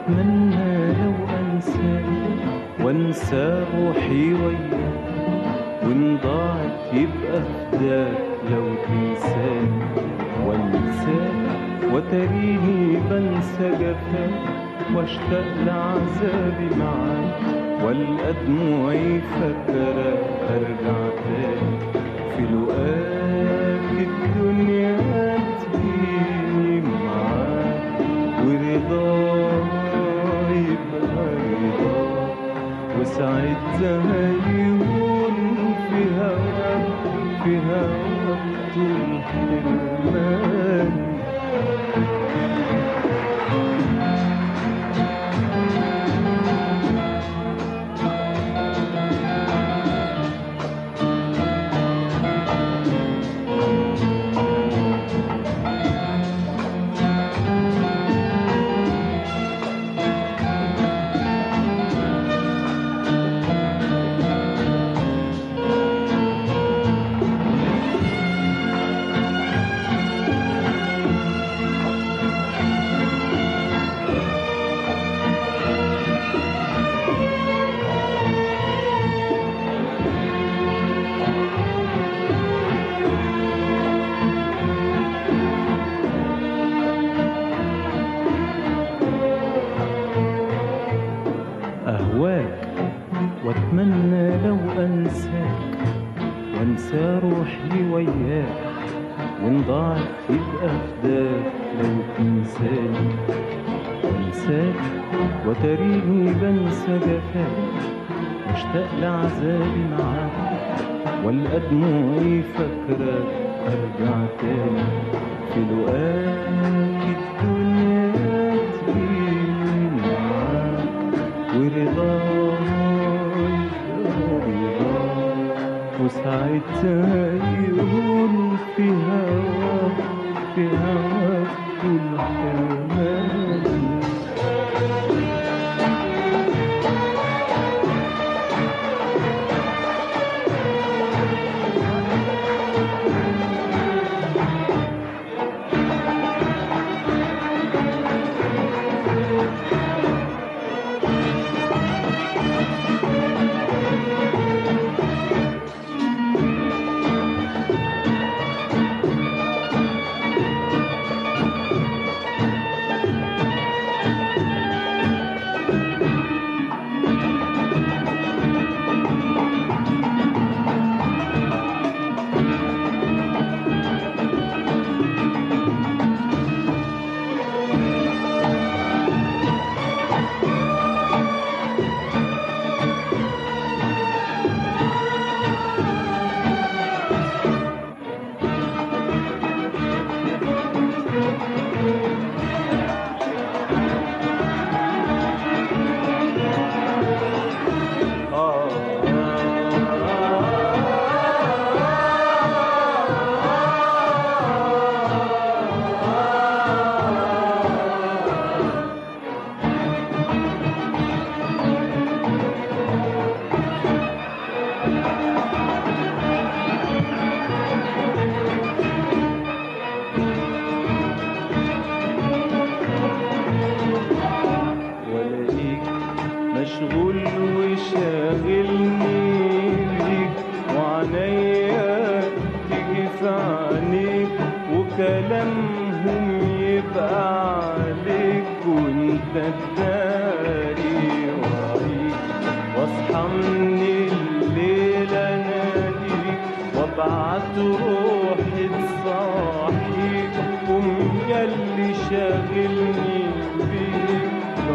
[SPEAKER 13] واتمنى لو انساك وانسى روحي وياك وان ضاعت يبقى فداك لو تنساني وانساك وتريني بنسى جفاك واشتاق لعذابي معاك والقى دموعي فاكرة ارجع تاني في لقاك الدنيا تجيني معاك ورضاك يبقى رضاك وساعتها يهون في هواك في هواك طول حرماني أهواك وأتمنى لو أنساك وأنسى روحي وياك وإن ضاعت يبقى فداك لو تنساني وأنساك وتريني بنسى جفاك واشتاق لعذابي معاك والقى دموعي فاكرة أرجع تاني في لقاك الدنيا تجيني معاك ورضاك رضاك وساعتها يقول في هواك في هواك كل حرماني والاقيك مشغول وشاغلني بيك وعنيا تيجي في عينيك وكلامهم يبقى عليك وانت تداري وعيك واصحى من الليل اناديك وابعت روحي تصاحيك قوم ياللي شاغلني بيك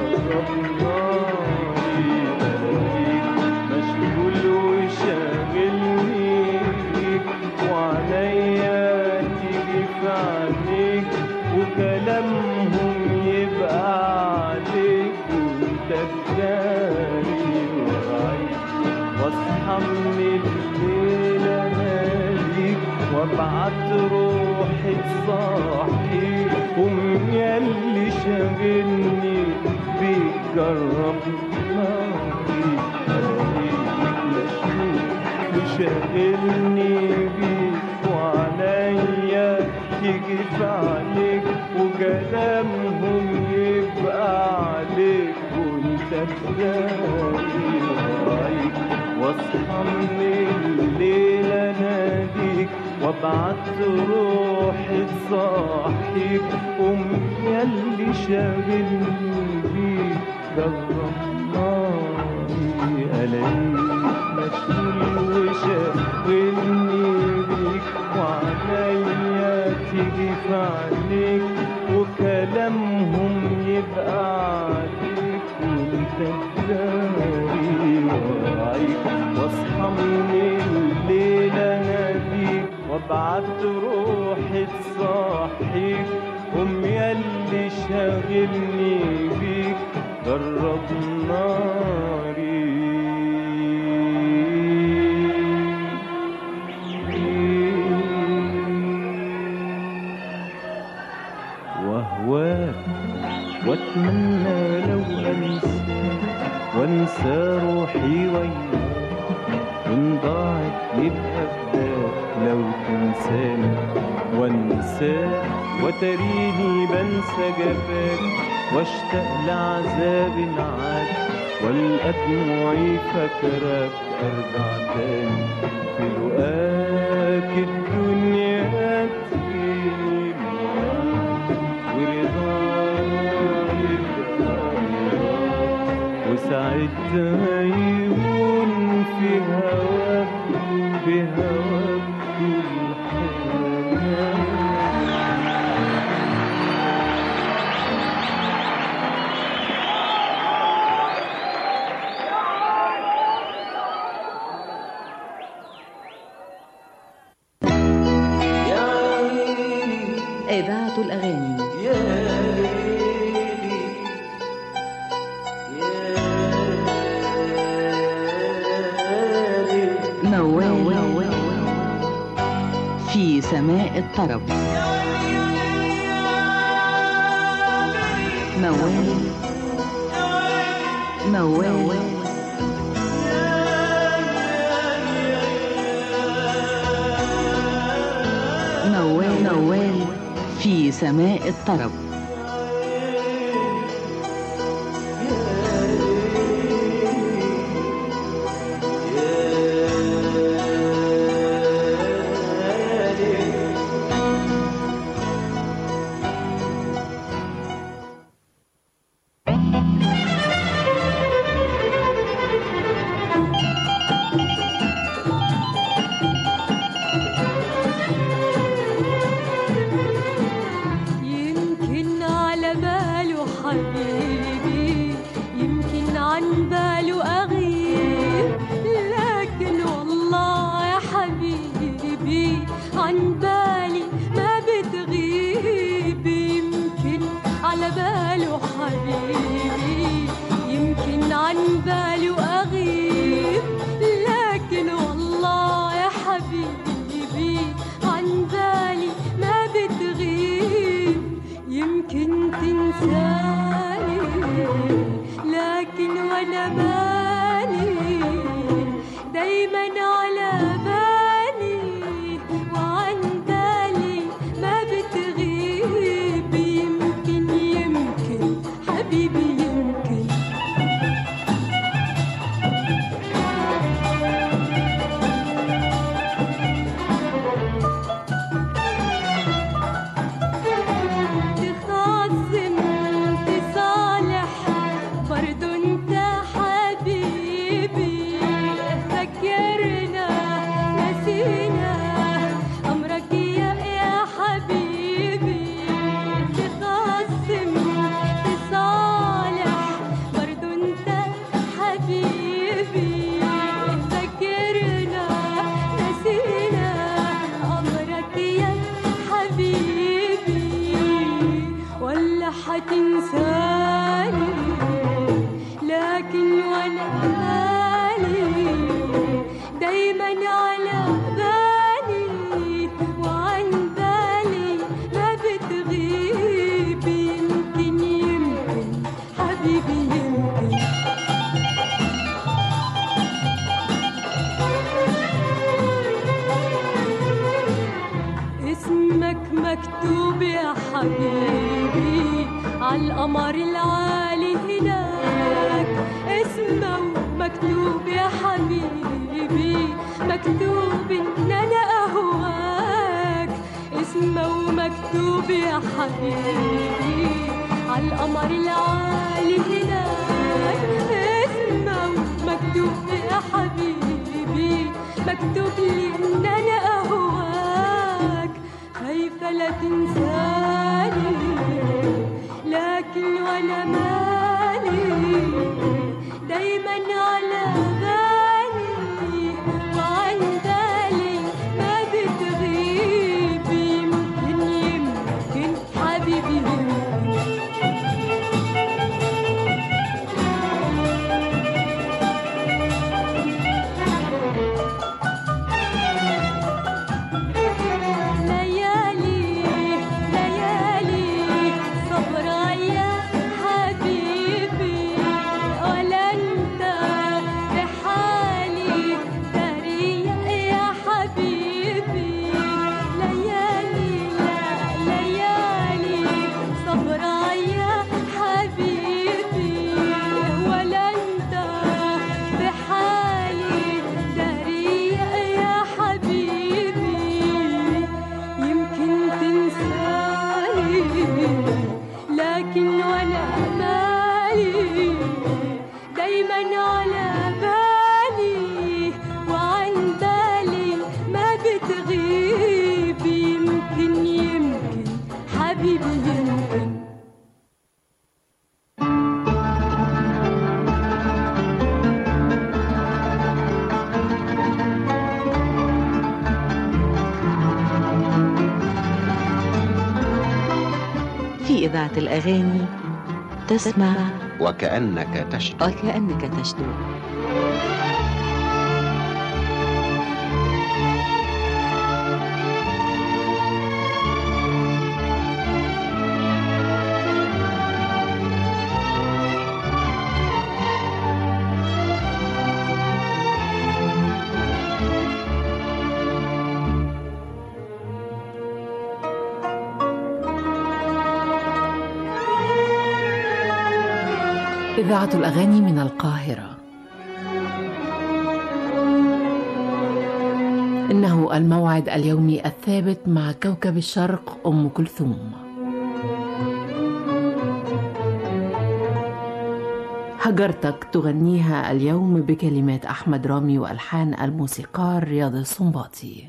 [SPEAKER 13] مشغول وشاغلني بيك وعليا تيجي في عينيك وكلامهم يبقى عليك وانت تداري وعيك واصحى من الليل اناديك وابعت روحي تصاحيك قوم ياللي شاغلني بيك جرب ناري الاقيك مشغول وشاغلني بيك وعليا يجي في عليك وكلامهم يبقى عليك اداري ورايك واصحى من الليل اناديك وابعت روحي تصحيك قوم ياللي شاغلني بيك جرب ناري الاقيك مشغول وشاغلني بيك وعليا تيجي في عينيك وكلامهم يبقى عليك وانت تداري ورايك واصحى من الليل اناديك وابعت روحي تصحيك قوم ياللي شاغلني بيك جرب ناري واهواك واتمنى لو انساك وانسى روحي وياك وان ضاعت يبقى فداك لو تنساني وانساك وتريني بنسى جفاك واشتاق لعذاب معاك والقى دموعي فاكراك ارجع تاني في لقاك الدنيا تجيني معاك ورضاك يبقى رضاك وساعتها يهون في هواك في هواك كل حاجة
[SPEAKER 7] إذاعة الأغاني موال في سماء الطرب موال موال موال موال في سماء الطرب
[SPEAKER 2] يمكن على باله حبيبي يمكن عن باله أغيب لكن والله يا حبيبي عن بالي ما بتغيب يمكن على باله حبيبي يمكن عن باله أغيب لكن والله يا حبيبي عن بالي ما بتغيب يمكن تنساني لكن وانا ماني دايما على بالي وعن بالي ما بتغيب يمكن يمكن حبيبي يمكن تخاصم تصالح برضو انت حبيبي فكرنا نسينا امرك يا يا حبيبي تخاصم تصالح برضو انت حبيبي فكرنا نسينا امرك يا حبيبي ولا حتنساني لكن وانا مالي دايما على بالي وعن بالي ما بتغيب يمكن يمكن حبيبي يمكن اسمك مكتوب يا حبيبي على القمر العالي هناك مكتوب يا حبيبي مكتوب ان انا اهواك اسمه ومكتوب يا حبيبي على القمر العالي هناك اسمه مكتوب يا حبيبي مكتوب لي ان انا اهواك خايفه لا تنساني لكن وانا مالي دايما على بالي وعن بالي ما بتغيب يمكن يمكن حبيبي يمكن ليالي ليالي صبرا يا حبيبي ولا انت بحالي داري يا حبيبي ليالي لا ليالي صبرا يا حبيبي ولا انت بحالي داري يا حبيبي يمكن تنساني لكن وانا مالي دايما على بالي وعن بالي ما بتغيب يمكن يمكن حبيبي يمكن
[SPEAKER 7] في إذاعة الأغاني تسمع
[SPEAKER 11] وكأنك تشتو
[SPEAKER 7] وكأنك تشدو
[SPEAKER 4] إذاعة الأغاني من القاهرة إنه الموعد اليومي الثابت مع كوكب الشرق أم كلثوم هجرتك تغنيها اليوم بكلمات أحمد رامي وألحان الموسيقار رياض السنباطي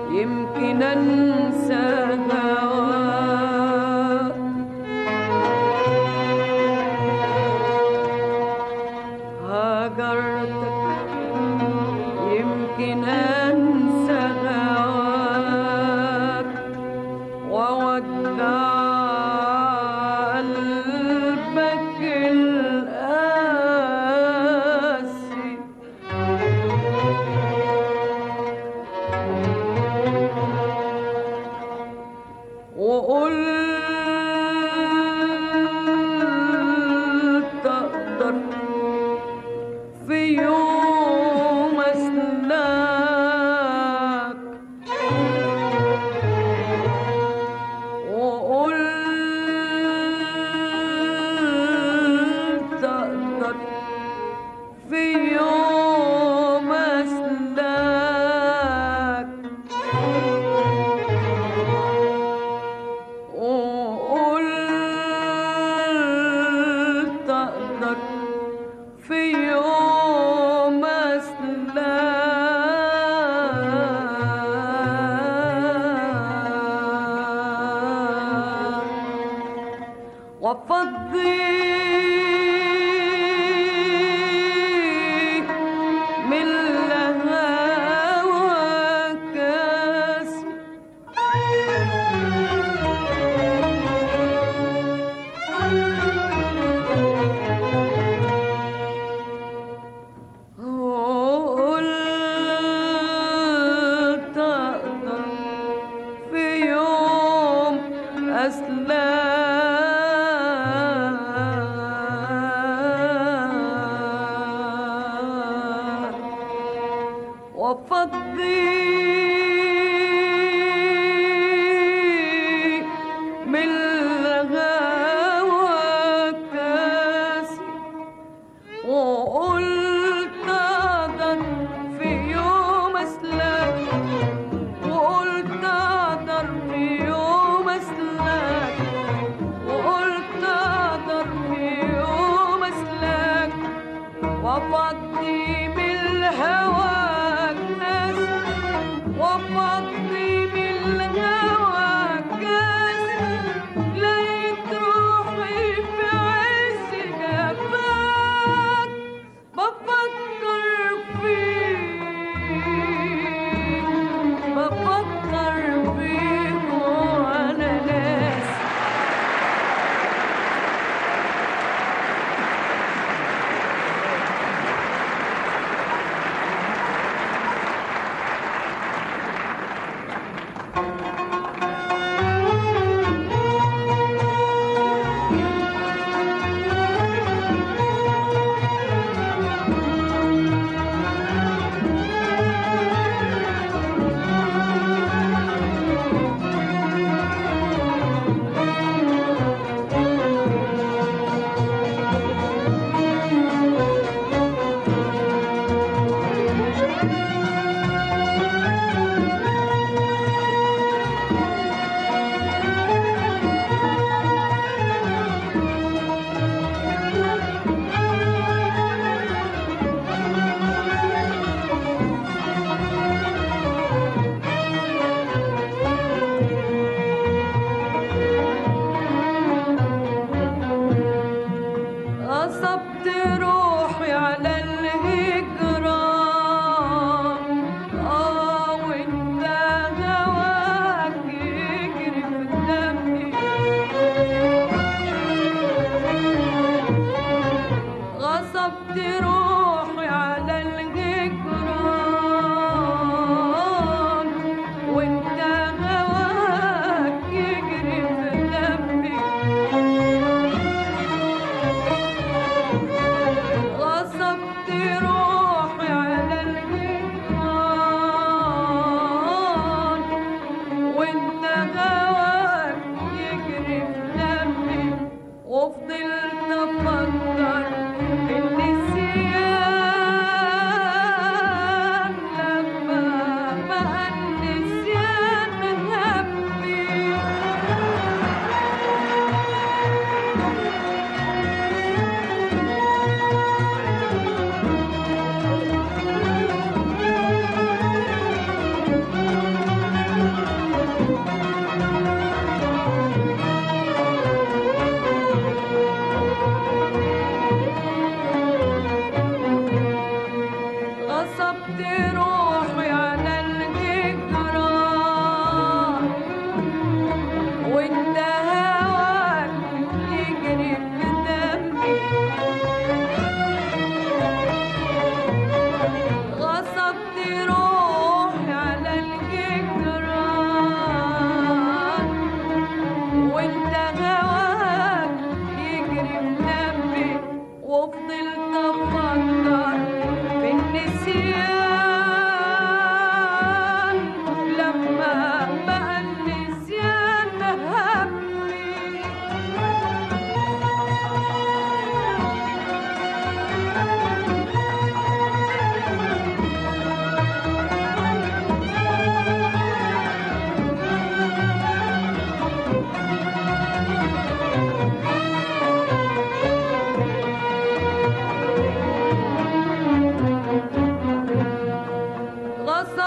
[SPEAKER 1] يمكن انسى هواك هاجرتك يمكن انسى هواك وودع قلبك القاسي وقول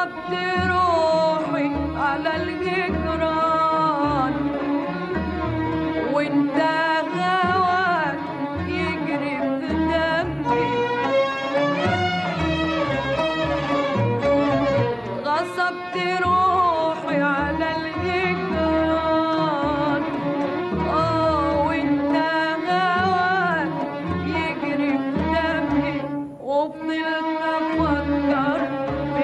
[SPEAKER 1] غصبت روحي على الهجران وانت غواك يجري في دمي غصبت روحي على الهجران اه وانت غواك يجري في دمي وفضلت افكر في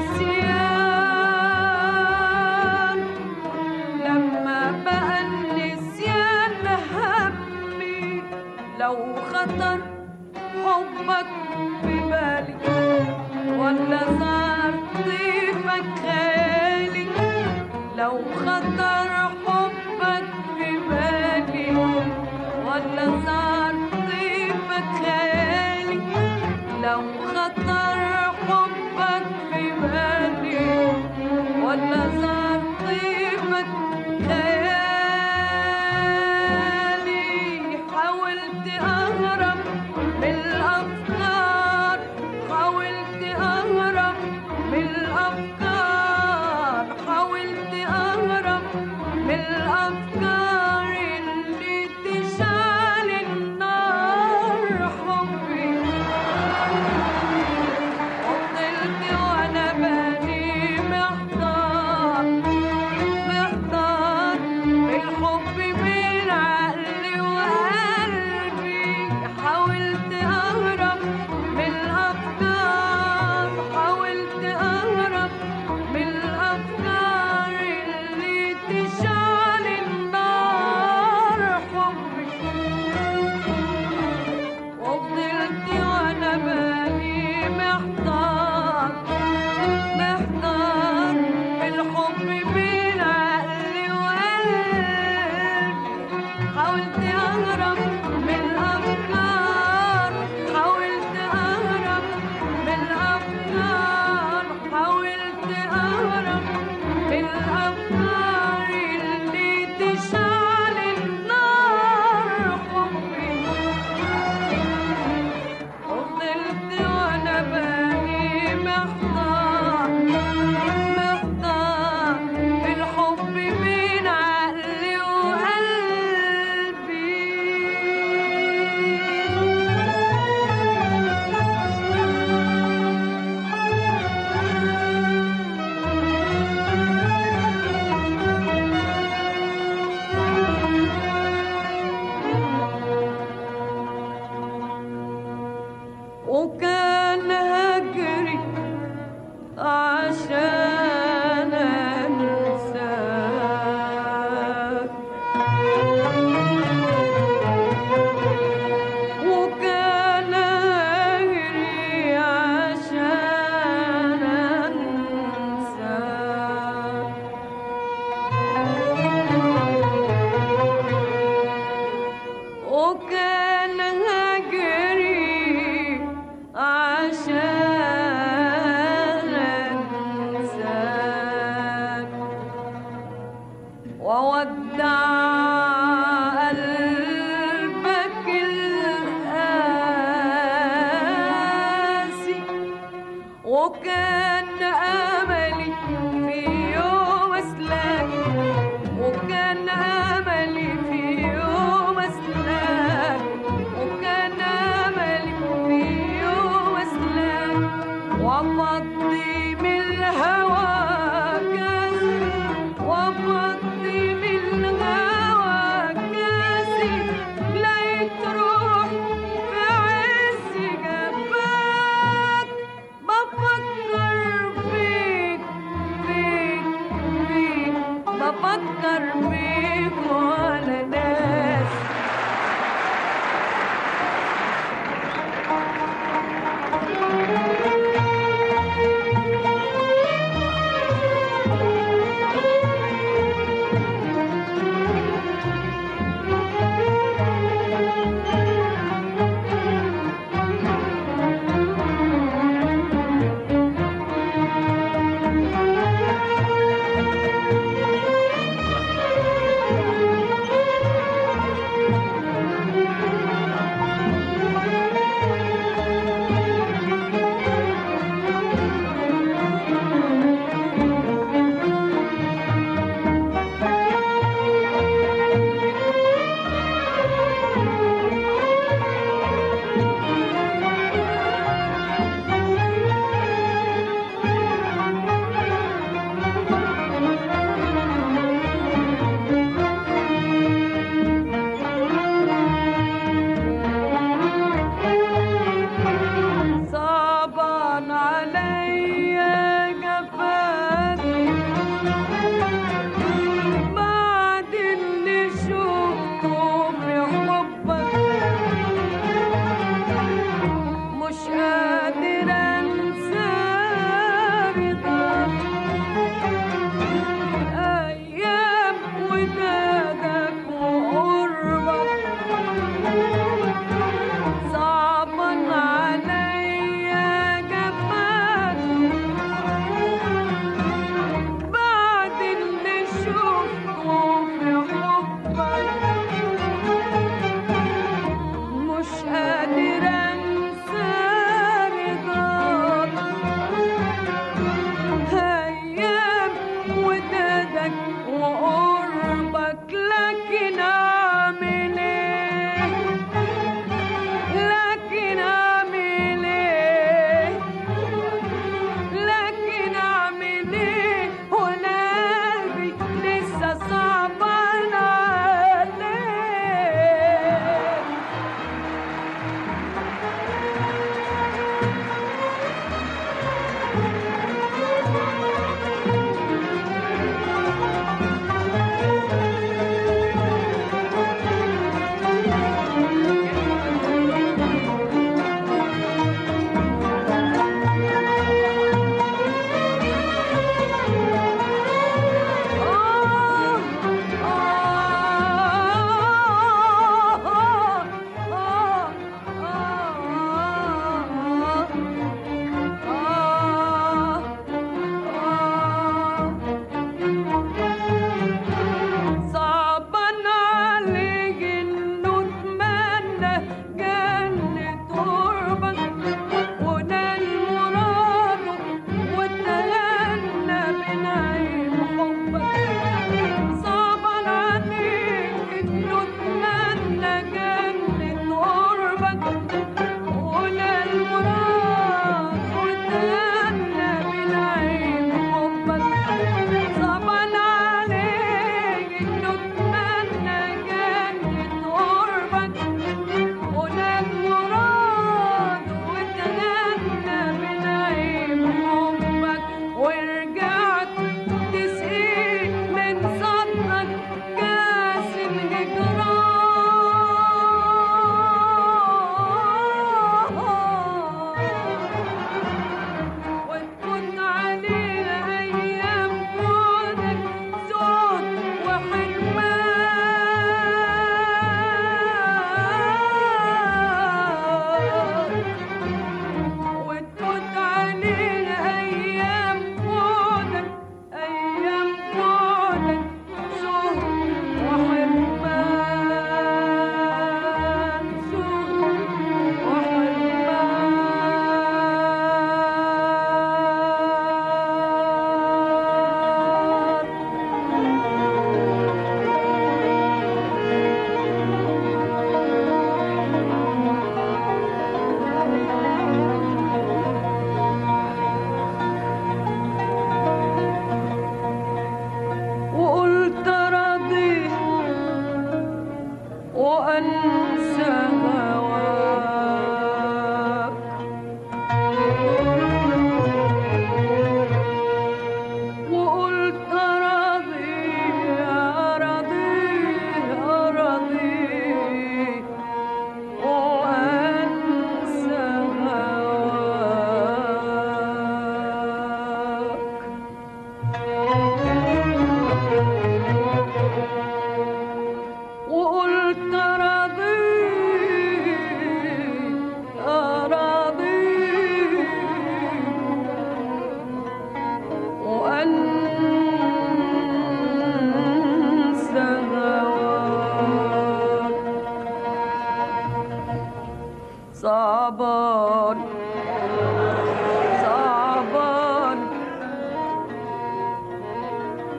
[SPEAKER 1] النسيان لما بقى النسيان همي لو خطر حبك في بالي ولا صار طيفك خيالي لو خطر حبك في بالي ولا صار طيفك خيالي لو خطر حبك في بالي ولا صار طيفك خيالي حاولت أهرب من الأفكار حاولت أهرب من الأفكار حاولت أهرب من الأفكار اللي تشعل النار حبي وفضلت وأنا باني محتار محتار بالحب بين عقلي وقلبي حاولت أهرب من الأفكار حاولت أهرب من الأفكار اللي تشعل النار حبي وفضلت وأنا باني محتار محتار بالحب بين عقلي وقلبي حاولت أهرب من الأفكار حاولت أهرب من الأفكار حاولت أهرب من الأفكار اللي تشعل النار حبي وفضلت وأنا باني محتار محتار بالحب بين عقلي وكان هجري عشان انساك وكان هجري عشان انساك وكان هجري عشان انساك وودع قلبك القاسي وكان املي في يوم اسلاك وكان املي في يوم اسلاك وكان املي في يوم اسلاك وافضي من الهوى كاس وافضي من الهوى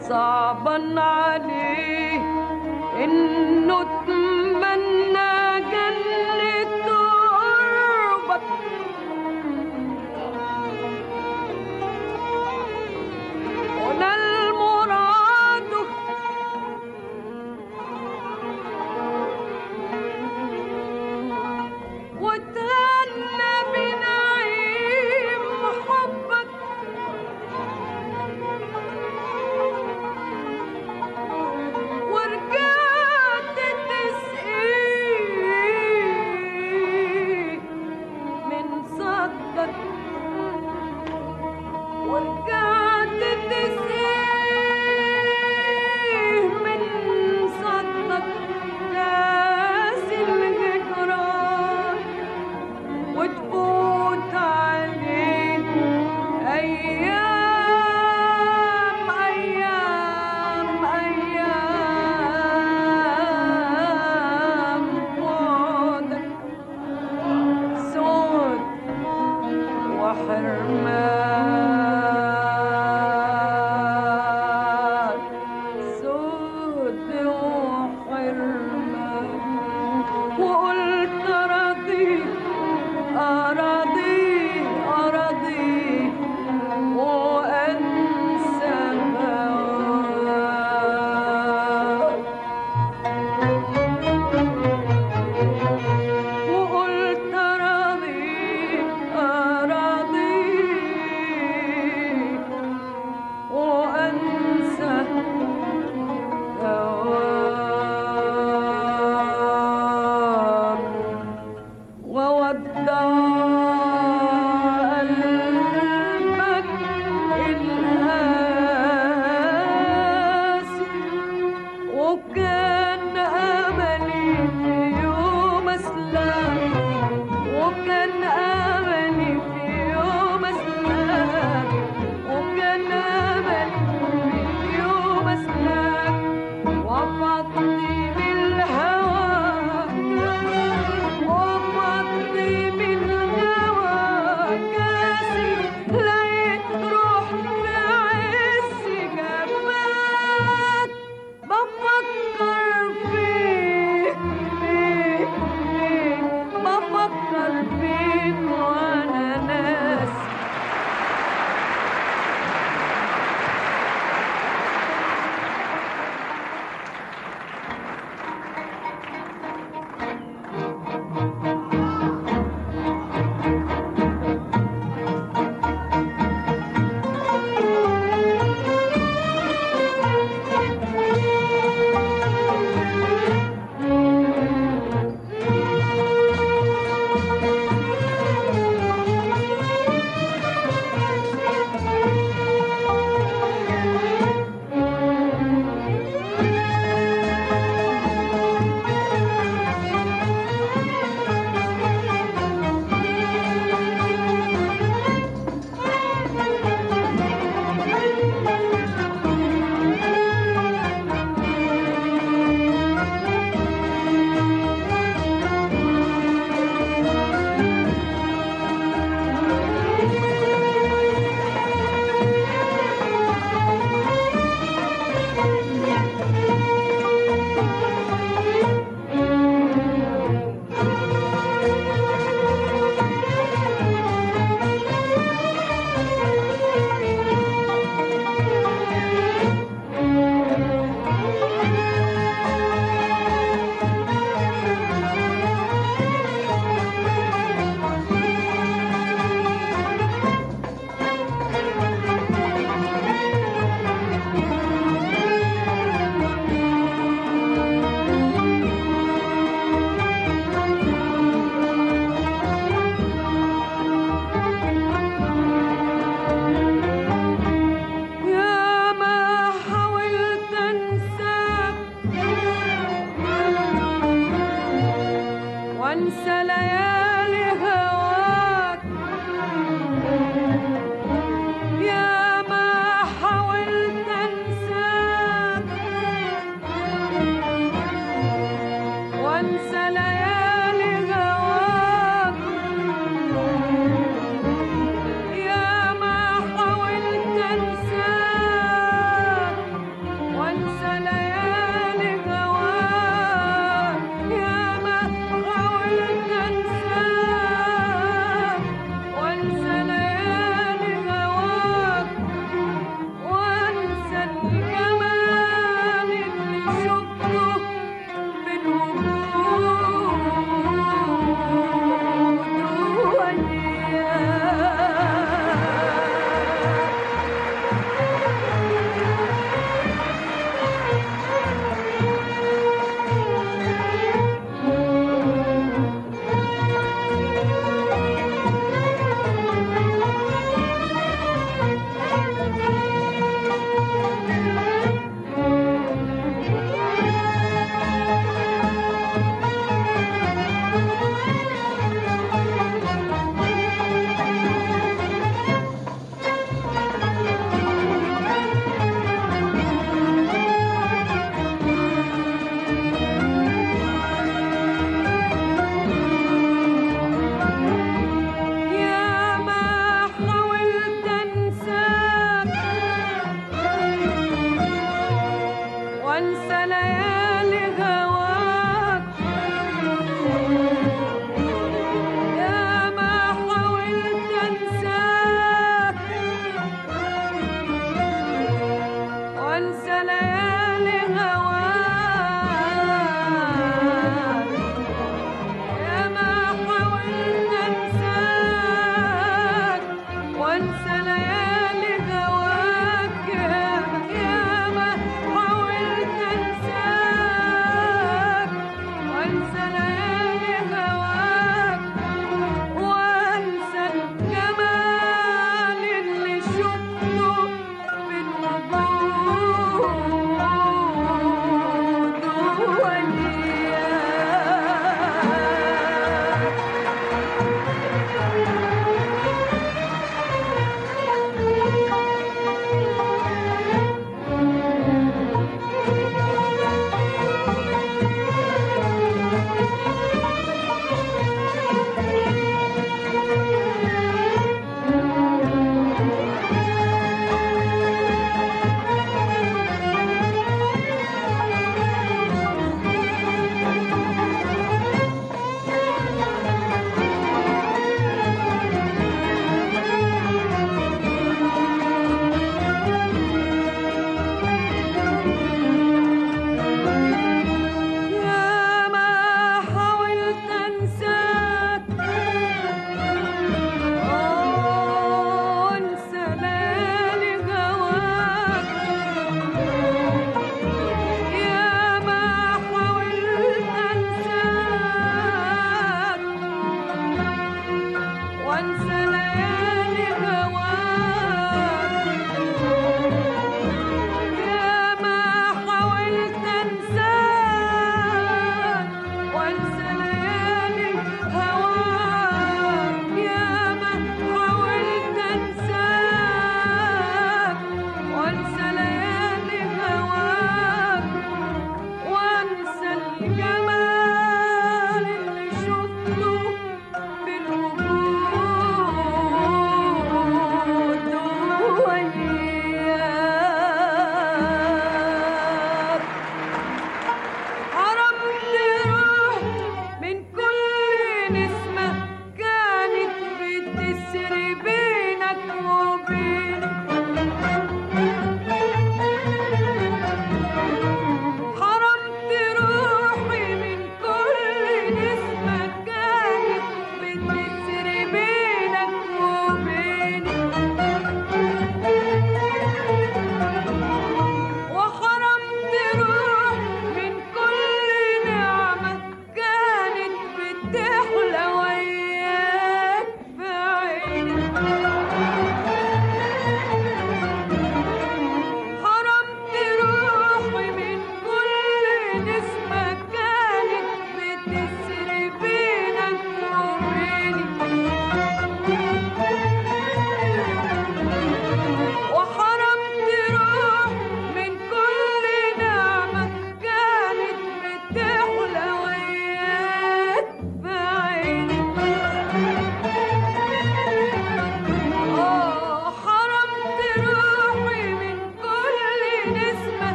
[SPEAKER 1] صعبا عليه انه اتمنى جنة قربك ونال مراده وتهنى بنعيم حبك ورجعت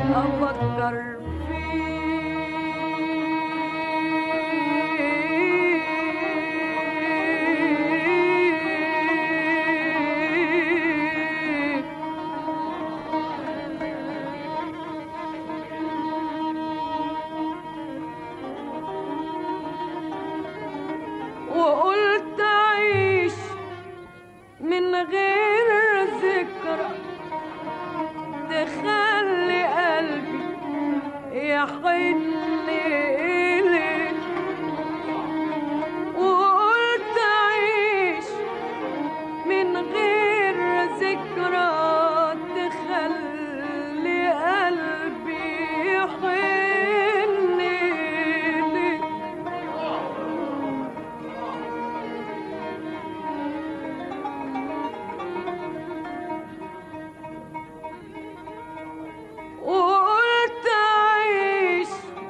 [SPEAKER 1] أفكر فيه وقلت أعيش من غير ذكرى تخلي قلبي يحن إليك وقلت أعيش من غير ذكرى تخلي قلبي يحن إليك وقلت أعيش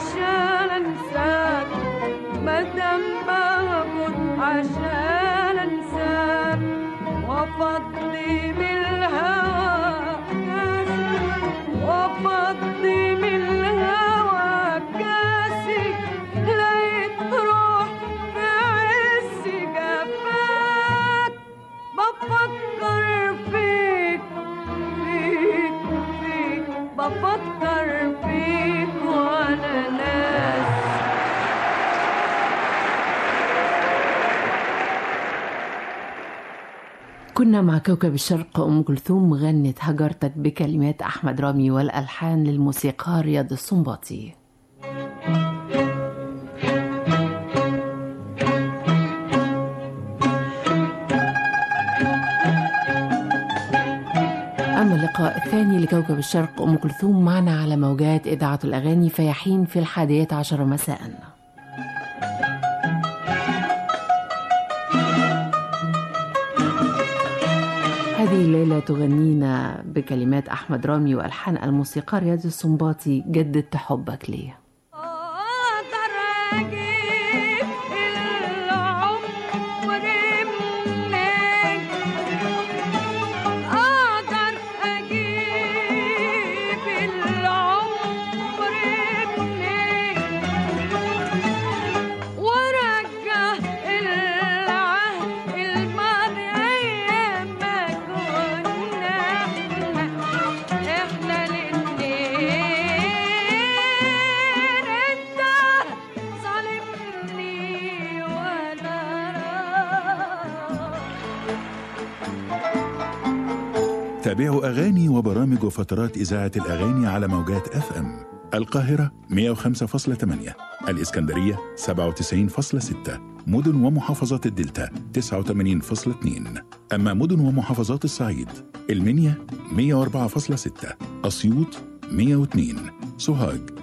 [SPEAKER 1] عشان انساك مادام بهبط عشان انساك وافضي من الهوى كاسي وافضي من الهوى كاسي لقيت روح في عز جفاك بفكر فيك فيك فيك بفكر فيك وانا ناس
[SPEAKER 4] كنا مع كوكب الشرق أم كلثوم غنت هجرتك بكلمات أحمد رامي والألحان للموسيقار رياض السنباطي أما اللقاء الثاني لكوكب الشرق أم كلثوم معنا على موجات إذاعة الأغاني فيحين في الحادية عشر مساءً هذه الليلة تغنينا بكلمات أحمد رامي وألحان الموسيقار رياض السنباطي جددت حبك ليه
[SPEAKER 1] اقدر اجيب العمر منين اقدر اجيب العمر منين وارجع العهد الماضي ايام ما كنا احنا الاتنين انت ظالمني وانا
[SPEAKER 10] تابعوا أغاني وبرامج وفترات إذاعة الأغاني على موجات اف ام القاهرة 105.8 الإسكندرية 97.6 مدن ومحافظات الدلتا 89.2 أما مدن ومحافظات الصعيد المنيا 104.6 أسيوط 102 سوهاج